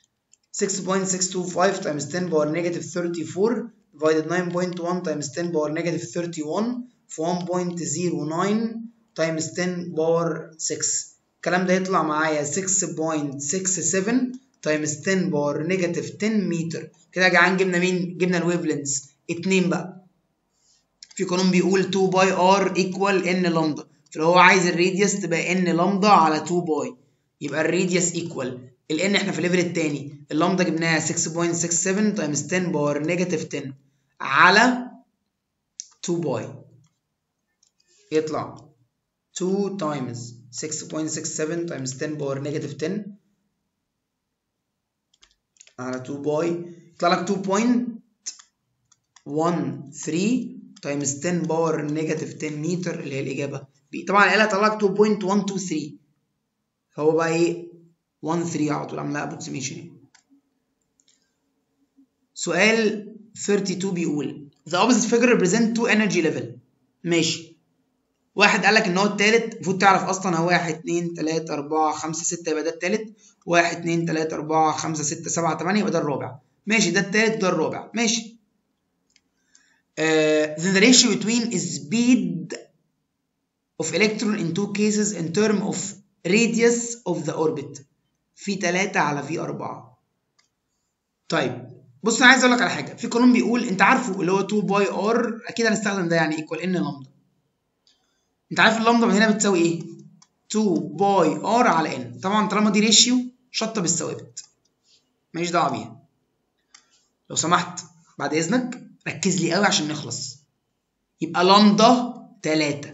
6.625 times 10 باور نيجاتيف 34 divided 9.1 times 10 باور نيجاتيف 31 في 1.09 times 10 باور 6 الكلام ده يطلع معايا 6.67 times 10 باور نيجاتيف 10 متر كده يا جدعان جبنا مين؟ جبنا الويف لينث 2 بقى في قانون بيقول 2 باي ار ايكوال ان لامدا فلو هو عايز الراديوس تبقى ان لامدا على 2 باي يبقى الراديوس ايكوال الان احنا في الليفل الثاني اللامدا جبناها 6.67 تايمز 10 باور نيجاتيف 10 على 2 باي يطلع 2 تايمز 6.67 تايمز 10 باور نيجاتيف 10 على 2 باي يطلع لك 2.13 تايمز 10 باور نيجاتيف 10 متر اللي هي الاجابه بي طبعا الآلة طلع لك 2.123 فهو بقى ايه 1 3 على طول عاملها ابروكسيميشن سؤال 32 بيقول the opposite figure represent two energy level ماشي واحد قال لك ان هو التالت المفروض تعرف اصلا هو 1 2 3 4 5 6 يبقى ده التالت 1 2 3 4 5 6 7 8 يبقى ده الرابع ماشي ده التالت وده الرابع ماشي uh, then the ratio between speed of electron in two cases in term of radius of the orbit في 3 على في 4 طيب بص انا عايز اقول لك على حاجه في قانون بيقول انت عارفه اللي هو 2 باي ار اكيد هنستخدم ده يعني ايكوال ان لامدا انت عارف اللامدا من هنا بتساوي ايه 2 باي ار على ان طبعا طالما دي ريشيو شطه بالثوابت ماليش دعوه بيها لو سمحت بعد اذنك ركز لي قوي عشان نخلص يبقى لامدا 3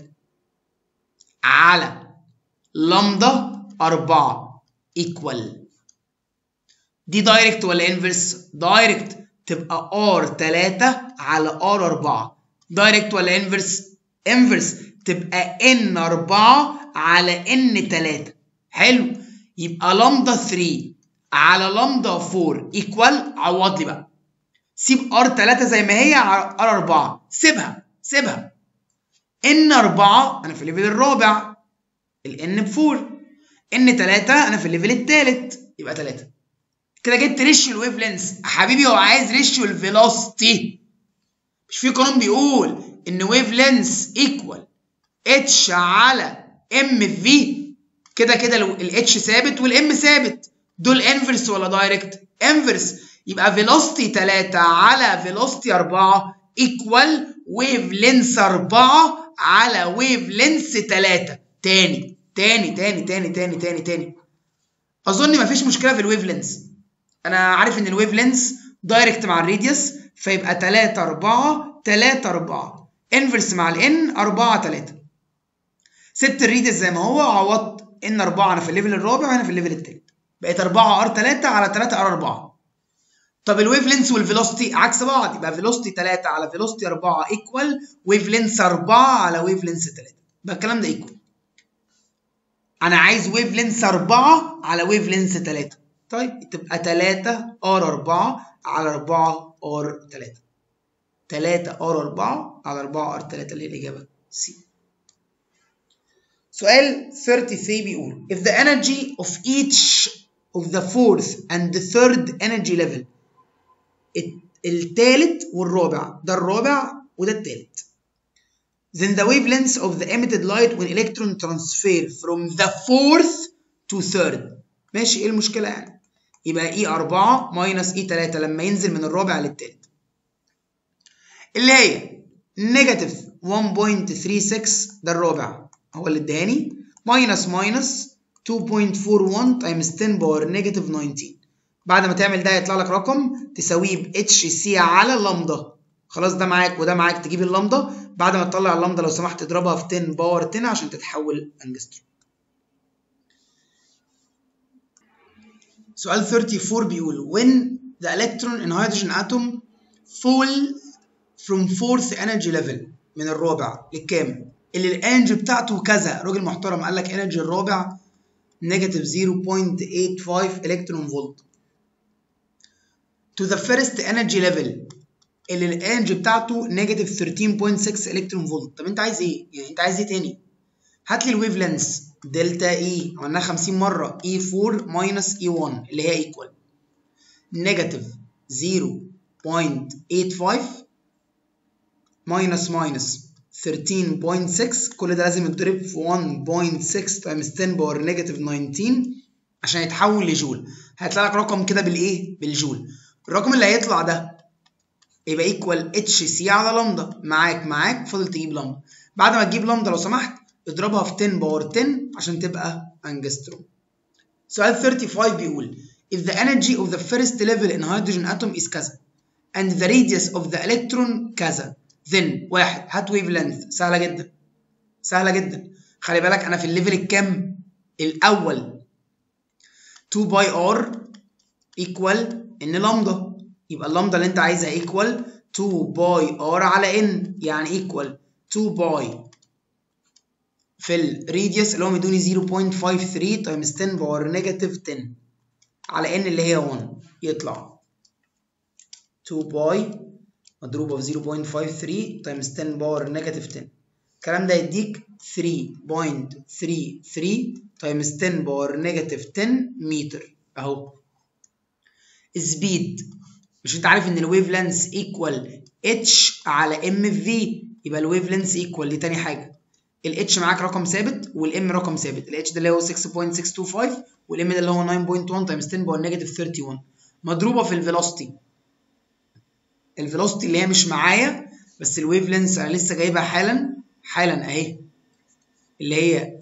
على لامدا 4 ايكوال دي دايركت ولا انفرس دايركت تبقى ار 3 على ار 4 دايركت ولا انفرس انفرس تبقى ان 4 على ان 3 حلو يبقى لامدا 3 على لامدا 4 ايكوال عوض لي بقى سيب ار 3 زي ما هي على ار 4 سيبها سيبها ان 4 انا في الليفل الرابع الان ب 4 ان 3 انا في الليفل الثالث يبقى 3 كده جبت ريشيو الويف لينس حبيبي هو عايز ريشيو الفيلوسيتي مش في قانون بيقول ان ويف لينس ايكوال اتش على ام في كده كده الاتش ثابت والام ثابت دول انفرس ولا دايركت انفرس يبقى فيلوستي 3 على فيلوستي 4 ايكوال ويف لينس 4 على ويف لينس 3 تاني تاني تاني تاني تاني تاني تاني اظن مفيش مشكله في الويف لينس انا عارف ان الويف لينس دايركت مع الراديوس فيبقى 3 4 3 4 انفرس مع الان 4 3 سبت الريديوس زي ما هو وعوضت ان 4 انا في الليفل الرابع وهنا في الليفل الثالث بقت 4 ار 3 على 3 ار 4 طب الويف لينس والفيلوسيتي عكس بعض يبقى فيلوسيتي 3 على فيلوسيتي 4 ايكوال ويف لينس 4 على ويف لينس 3 يبقى الكلام ده ايكوال انا عايز ويف لينس 4 على ويف لينس 3 طيب تبقى 3 ار 4 على 4 ار 3 3 ار 4 على 4 ار 3 اللي هي الاجابه سي سؤال 33 بيقول if the energy of each of the fourth and the third energy level الثالث والرابع ده الرابع وده الثالث then the wavelength of the emitted light when electron transfer from the fourth to third ماشي ايه المشكله يعني يبقى اي 4 ماينس اي 3 لما ينزل من الرابع للثالث اللي هي نيجاتيف 1.36 ده الرابع هو اللي اداني ماينس ماينس 2.41 تايمز 10 باور نيجاتيف 19 بعد ما تعمل ده يطلع لك رقم تساويه ب اتش سي على لامدا خلاص ده معاك وده معاك تجيب اللامدا بعد ما تطلع اللامدا لو سمحت اضربها في 10 باور 10 عشان تتحول انجستروم سؤال 34 بيقول when the electron in hydrogen atom fall from fourth energy level من الرابع للكام اللي الانرجي بتاعته كذا راجل محترم قال لك انرجي الرابع نيجاتيف 0.85 الكترون فولت to the first energy level اللي الانرجي بتاعته نيجاتيف 13.6 الكترون فولت طب انت عايز ايه يعني انت عايز ايه تاني هات لي الويف لينس دلتا اي عملناها 50 مره اي 4 ماينس اي 1 اللي هي ايكوال نيجاتيف 0.85 ماينس ماينس 13.6 كل ده لازم يتضرب في 1.6 تايمز 10 باور نيجاتيف 19 عشان يتحول لجول هيطلع لك رقم كده بالايه بالجول الرقم اللي هيطلع ده يبقى ايكوال اتش سي على لامدا معاك معاك فاضل تجيب لامدا بعد ما تجيب لامدا لو سمحت اضربها في 10 باور 10 عشان تبقى انجستروم سؤال 35 بيقول if the energy of the first level in hydrogen atom is كذا and the radius of the electron كذا then واحد هات ويف لينث سهله جدا سهله جدا خلي بالك انا في الليفل الكام الاول 2 باي ار ايكوال ان لامدا يبقى اللامدا اللي انت عايزها ايكوال 2 باي ار على ان يعني ايكوال 2 باي في الراديوس اللي هو مدوني 0.53 تايمز 10 باور نيجاتيف 10 على ان اللي هي 1 يطلع 2 باي مضروبة في 0.53 تايمز 10 باور نيجاتيف 10 الكلام ده يديك 3.33 تايمز 10 باور نيجاتيف 10 متر اهو سبيد مش انت عارف ان الويف لينث ايكوال اتش على ام في يبقى الويف لينث ايكوال دي تاني حاجه الاتش معاك رقم ثابت والام رقم ثابت الاتش ده اللي هو 6.625 والام ده اللي هو 9.1 تايمز 10 باور نيجاتيف 31 مضروبه في الفيلوسيتي الفيلوسيتي اللي هي مش معايا بس الويف لينث انا لسه جايبها حالا حالا اهي اللي هي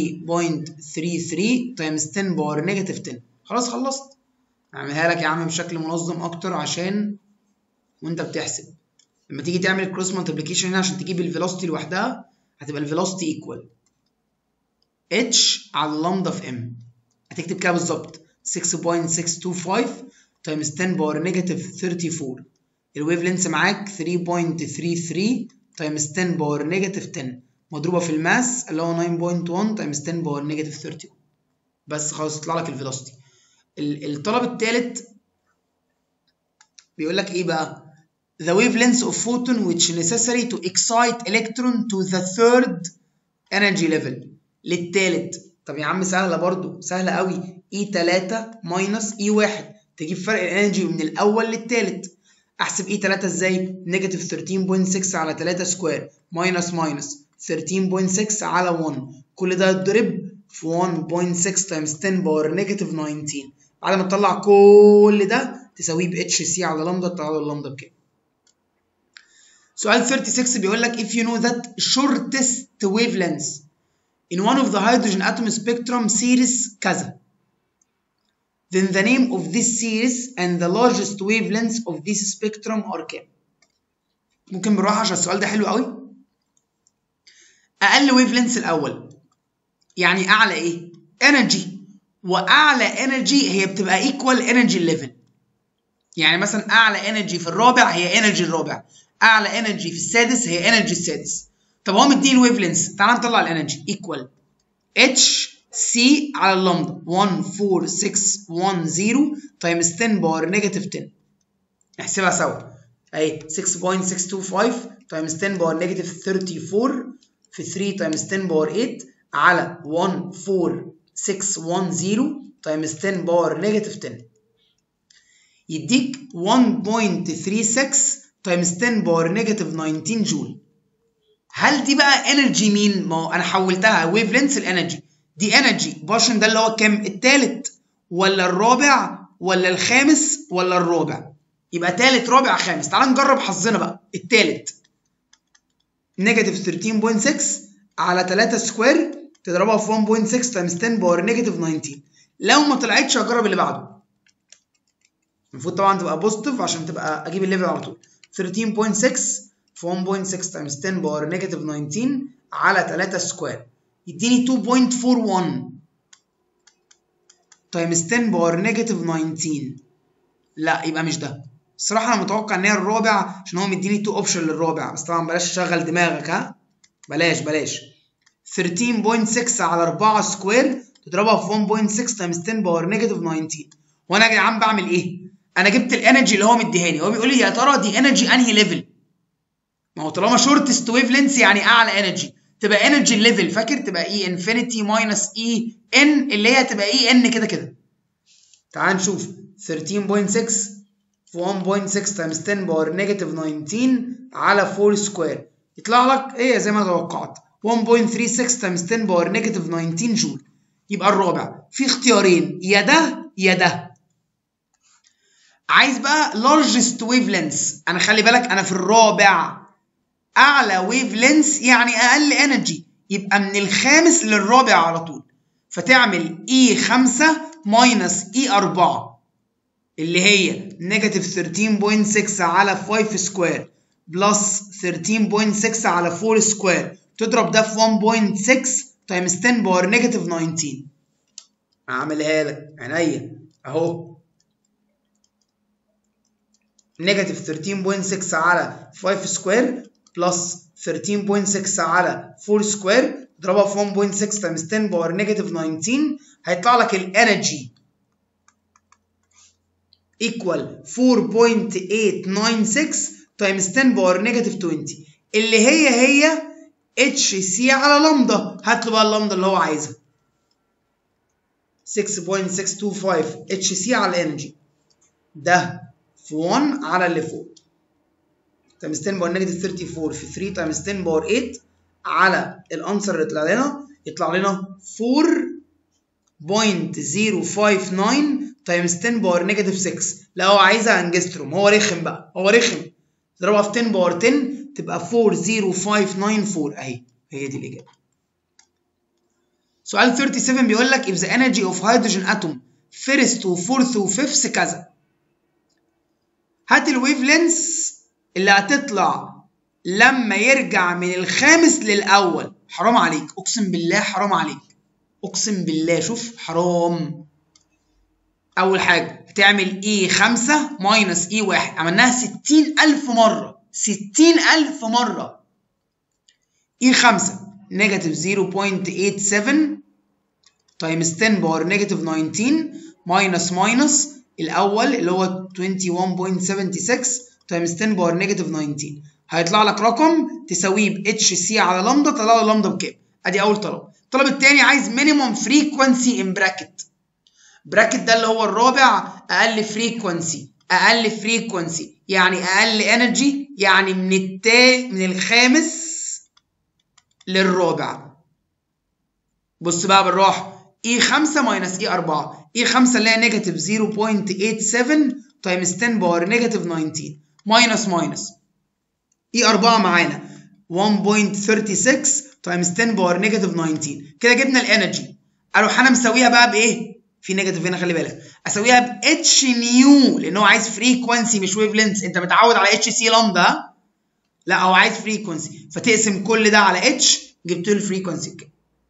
3.33 تايمز 10 باور نيجاتيف 10 خلاص خلصت اعملها لك يا عم بشكل منظم اكتر عشان وانت بتحسب لما تيجي تعمل كروس مالتيبليكيشن هنا عشان تجيب الفيلوسيتي لوحدها هتبقى الفيلوسيتي ايكوال اتش على لامدا في ام هتكتب كده بالظبط 6.625 تايمز 10 باور نيجاتيف 34 الويف لينث معاك 3.33 تايمز 10 باور نيجاتيف 10 مضروبه في الماس اللي هو 9.1 تايمز 10 باور نيجاتيف 31 بس خلاص يطلع لك الفيلوسيتي الطلب الثالث بيقول لك ايه بقى the wavelength of photon which necessary to excite electron to the third energy level للثالث طب يا عم سهله برضو سهله قوي E 3 ماينس E 1 تجيب فرق الانرجي من الاول للثالث احسب E 3 ازاي نيجاتيف 13.6 على 3 سكوير ماينس ماينس 13.6 على 1 كل ده يتضرب في 1.6 تايمز 10 باور نيجاتيف 19 بعد ما تطلع كل ده تساويه ب اتش سي على لامدا تطلع له اللامدا بكام سؤال 36 بيقول لك if you know that shortest wavelengths in one of the hydrogen atom spectrum series كذا then the name of this series and the largest wavelengths of this spectrum are كام ممكن بالراحه عشان السؤال ده حلو قوي اقل ويف لينث الاول يعني اعلى ايه انرجي واعلى انرجي هي بتبقى ايكوال انرجي ليفل يعني مثلا اعلى انرجي في الرابع هي انرجي الرابع اعلى انرجي في السادس هي انرجي السادس طب هو مديني الويف لينث تعال نطلع الانرجي ايكوال اتش سي على اللامدا 14610 تايمز 10 باور نيجاتيف 10 نحسبها سوا اهي 6.625 تايمز 10 باور نيجاتيف 34 في 3 تايمز 10 باور 8 على 14610 تايمز 10 باور نيجاتيف 10 يديك 1.36 تايمز 10 باور نيجاتيف 19 جول هل دي بقى انرجي مين؟ ما هو انا حولتها ويف لينث الانرجي دي انرجي باشن ده اللي هو كام؟ التالت ولا الرابع ولا الخامس ولا الرابع؟ يبقى تالت رابع خامس تعال نجرب حظنا بقى التالت نيجاتيف 13.6 على 3 سكوير تضربها في 1.6 تايمز 10 باور نيجاتيف 19 لو ما طلعتش هجرب اللي بعده المفروض طبعا تبقى بوزيتيف عشان تبقى اجيب الليفل على طول 13.6 في 1.6 تايمز 10 باور نيجاتيف 19 على 3 سكوير يديني 2.41 تايمز 10 باور نيجاتيف 19 لا يبقى مش ده الصراحه انا متوقع ان هي الرابع عشان هو مديني 2 اوبشن للرابع بس طبعا بلاش تشغل دماغك ها بلاش بلاش 13.6 على 4 سكوير تضربها في 1.6 تايمز 10 باور نيجاتيف 19 وانا يا جدعان بعمل ايه؟ انا جبت الانرجي اللي هو مديهاني هو بيقول لي يا ترى دي انرجي انهي ليفل؟ ما هو طالما شورتست ويف لينث يعني اعلى انرجي تبقى انرجي ليفل فاكر تبقى اي انفينيتي ماينس اي ان اللي هي تبقى اي ان كده كده تعال نشوف 13.6 في 1.6 تايمز 10 باور نيجاتيف 19 على 4 سكوير يطلع لك ايه زي ما انا توقعت 1.36 تايمز 10 باور نيجاتيف 19 جول يبقى الرابع في اختيارين يا ده يا ده عايز بقى largest wavelengths انا خلي بالك انا في الرابع اعلى ويف لينث يعني اقل انرجي يبقى من الخامس للرابع على طول فتعمل اي 5 ماينس اي 4 اللي هي نيجاتيف 13.6 على 5 سكوير بلس 13.6 على 4 سكوير تضرب ده في 1.6 تايمز 10 باور نيجاتيف 19 اعملها لك عينيا اهو نيجاتيف 13.6 على 5 سكوير بلس 13.6 على 4 سكوير اضربها في 1.6 تايمز 10 باور نيجاتيف 19 هيطلع لك الانرجي ايكوال 4.896 تايمز 10 باور نيجاتيف 20 اللي هي هي اتش سي على لامدا هات له بقى اللامدا اللي هو عايزها 6.625 اتش سي على الانرجي ده في 1 على اللي فوق تايمز 10 باور نيجاتيف 34 في 3 تايمز 10 باور 8 على الانسر اللي طلع لنا يطلع لنا 4.059 تايمز 10 باور نيجاتيف 6 لا هو عايزها انجستروم هو رخم بقى هو رخم تضربها في 10 باور 10 تبقى 40594 اهي هي دي الاجابه سؤال 37 بيقول لك if the energy of hydrogen atom first و fourth و fifth كذا هات الويف لينس اللي هتطلع لما يرجع من الخامس للاول حرام عليك اقسم بالله حرام عليك اقسم بالله شوف حرام اول حاجه هتعمل اي 5 ماينس اي 1 عملناها 60000 مره 60000 مره اي 5 نيجاتيف 0.87 تايمز 10 باور نيجاتيف 19 ماينس ماينس الاول اللي هو 21.76 تايمز 10 باور نيجاتيف 19 هيطلع لك رقم تساويه ب اتش سي على لامدا طلع له لامدا بكام ادي اول طلب الطلب الثاني عايز مينيمم فريكوانسي ان براكت براكت ده اللي هو الرابع اقل فريكوانسي اقل فريكوانسي يعني اقل انرجي يعني من التا من الخامس للرابع بص بقى بالراحه اي 5 ماينس اي 4 اي 5 اللي هي نيجاتيف 0.87 تايمز 10 باور نيجاتيف 19 ماينس ماينس اي 4 معانا 1.36 تايمز 10 باور نيجاتيف 19 كده جبنا الانرجي اروح انا مسويها بقى بايه؟ في نيجاتيف هنا خلي بالك اسويها ب اتش نيو لان هو عايز فريكونسي مش ويف لينث انت متعود على اتش سي لامدا لا هو عايز فريكونسي فتقسم كل ده على اتش جبت له الفريكونسي بكام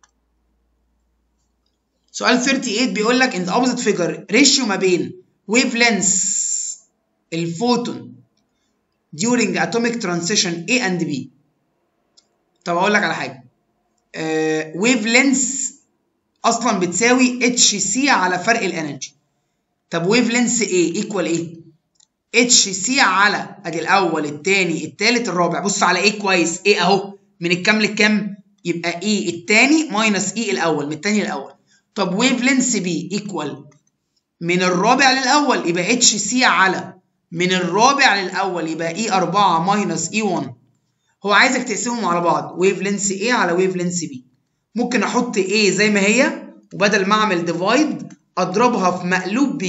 سؤال 38 بيقول لك ان opposite figure ريشيو ما بين ويف لينث الفوتون during atomic transition A and B طب اقول لك على حاجه ويف لينث اصلا بتساوي اتش سي على فرق الانرجي طب ويف لينث ايه ايكوال ايه اتش سي على ادي الاول الثاني الثالث الرابع بص على ايه كويس ايه اهو من الكام للكام يبقى ايه الثاني ماينس ايه الاول من الثاني للاول طب ويف لينث بي ايكوال من الرابع للاول يبقى اتش سي على من الرابع للاول يبقى اي 4 ماينس اي 1 هو عايزك تقسمهم على بعض ويف لينث A على ويف لينث B ممكن احط A زي ما هي وبدل ما اعمل ديفايد اضربها في مقلوب B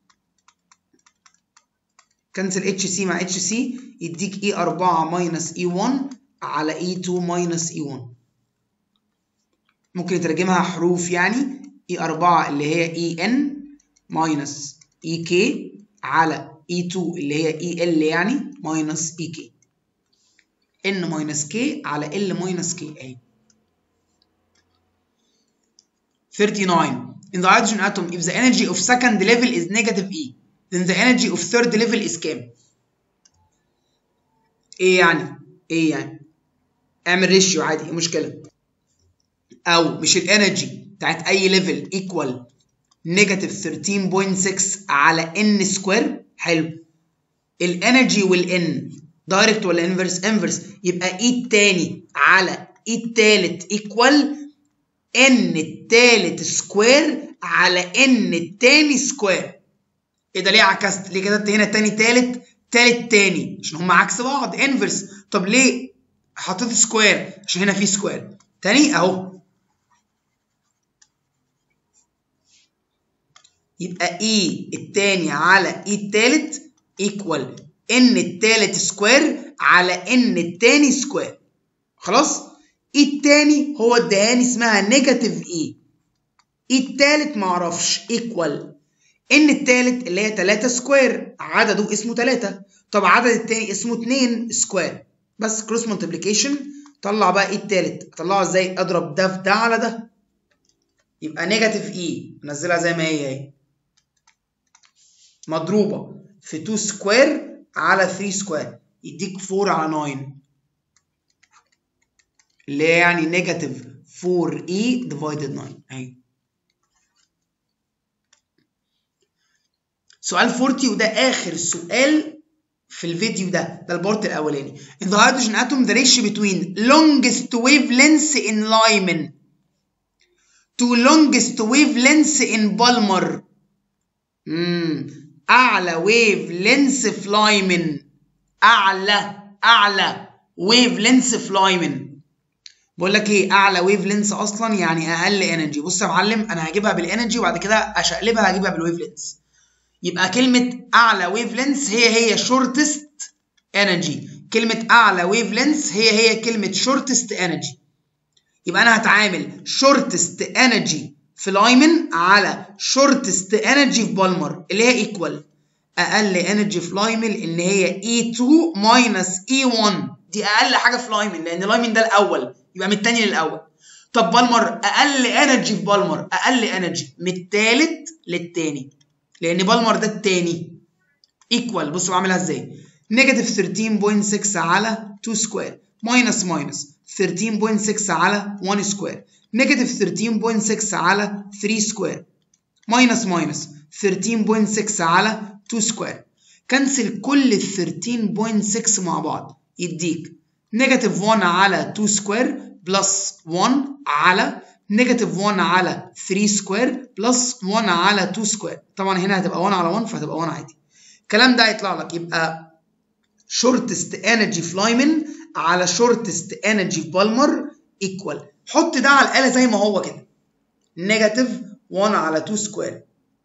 كنسل اتش سي مع اتش سي يديك اي 4 ماينس اي 1 على اي 2 ماينس اي 1 ممكن نترجمها حروف يعني اي 4 اللي هي اي ان ماينس اي كي على اي 2 اللي هي اي ال يعني ماينس اي كي n minus k على l minus k اهي 39 in the hydrogen atom if the energy of second level is negative e then the energy of third level is كام؟ ايه يعني؟ ايه يعني؟ اعمل ريشيو عادي ايه المشكلة؟ او مش الانرجي بتاعت اي ليفل ايكوال نيجاتيف 13.6 على n سكوير حلو الانرجي والان دايركت ولا انفرس انفرس يبقى اي التاني على اي التالت ايكوال ان التالت سكوير على ان التاني سكوير ايه ده ليه عكست ليه كتبت هنا تاني تالت تالت تاني عشان هما عكس بعض انفرس طب ليه حطيت سكوير عشان هنا في سكوير تاني اهو يبقى اي التاني على اي التالت ايكوال ان التالت سكوير على ان التاني سكوير خلاص اي التاني هو اداني اسمها نيجاتيف اي اي التالت معرفش ايكوال ان التالت اللي هي 3 سكوير عدده اسمه 3 طب عدد التاني اسمه 2 سكوير بس كروس مالتيبليكيشن طلع بقى ايه التالت اطلعه ازاي اضرب ده في ده على ده يبقى نيجاتيف اي انزلها زي ما هي اهي مضروبه في 2 سكوير على 3 سكوير يديك 4 على 9 اللي هي يعني نيجاتيف 4 اي ديفايدد 9 اهي سؤال 40 وده اخر سؤال في الفيديو ده ده البارت الاولاني in the hydrogen atom the ratio between longest wavelength in Lyman to longest wavelength in Balmer امم اعلى ويف لينس في لايمن اعلى اعلى ويف لينس في لايمن بقول لك ايه اعلى ويف لينس اصلا يعني اقل انرجي بص يا معلم انا هجيبها بالانرجي وبعد كده اشقلبها هجيبها بالويف لينس يبقى كلمه اعلى ويف لينس هي هي شورتست انرجي كلمه اعلى ويف لينس هي هي كلمه شورتست انرجي يبقى انا هتعامل شورتست انرجي في لايمن على شورتست انرجي في بالمر اللي هي ايكوال اقل انرجي في لايمن اللي هي E2 ماينس E1 دي اقل حاجه في لايمن لان لايمن ده الاول يبقى من الثاني للاول طب بالمر اقل انرجي في بالمر اقل انرجي من الثالث للثاني لان بالمر ده الثاني ايكوال بصوا بعملها ازاي نيجاتيف 13.6 على 2 سكوير ماينس ماينس 13.6 على 1 سكوير نيجاتيف 13.6 على 3 سكوير ماينس ماينس 13.6 على 2 سكوير كنسل كل ال 13.6 مع بعض يديك نيجاتيف 1 على 2 سكوير بلس 1 على نيجاتيف 1 على 3 سكوير بلس 1 على 2 سكوير طبعا هنا هتبقى 1 على 1 فهتبقى 1 عادي الكلام ده هيطلع لك يبقى شورتست انرجي في لايمن على شورتست انرجي في بالمر ايكوال حط ده على الاله زي ما هو كده نيجاتيف 1 على 2 سكوير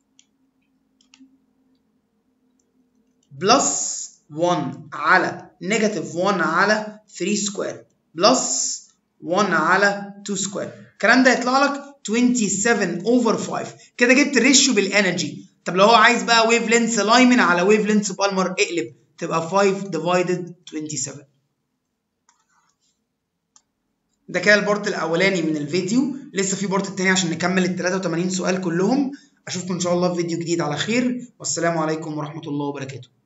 بلس 1 على نيجاتيف 1 على 3 سكوير بلس 1 على 2 سكوير الكلام ده يطلع لك 27 اوفر 5 كده جبت الريشيو بالانرجي طب لو هو عايز بقى ويف لينث لايمن على ويف لينث بالمر اقلب تبقى 5 ديفايدد 27 ده كده البارت الاولاني من الفيديو لسه في بارت التاني عشان نكمل ال 83 سؤال كلهم اشوفكم ان شاء الله في فيديو جديد على خير والسلام عليكم ورحمه الله وبركاته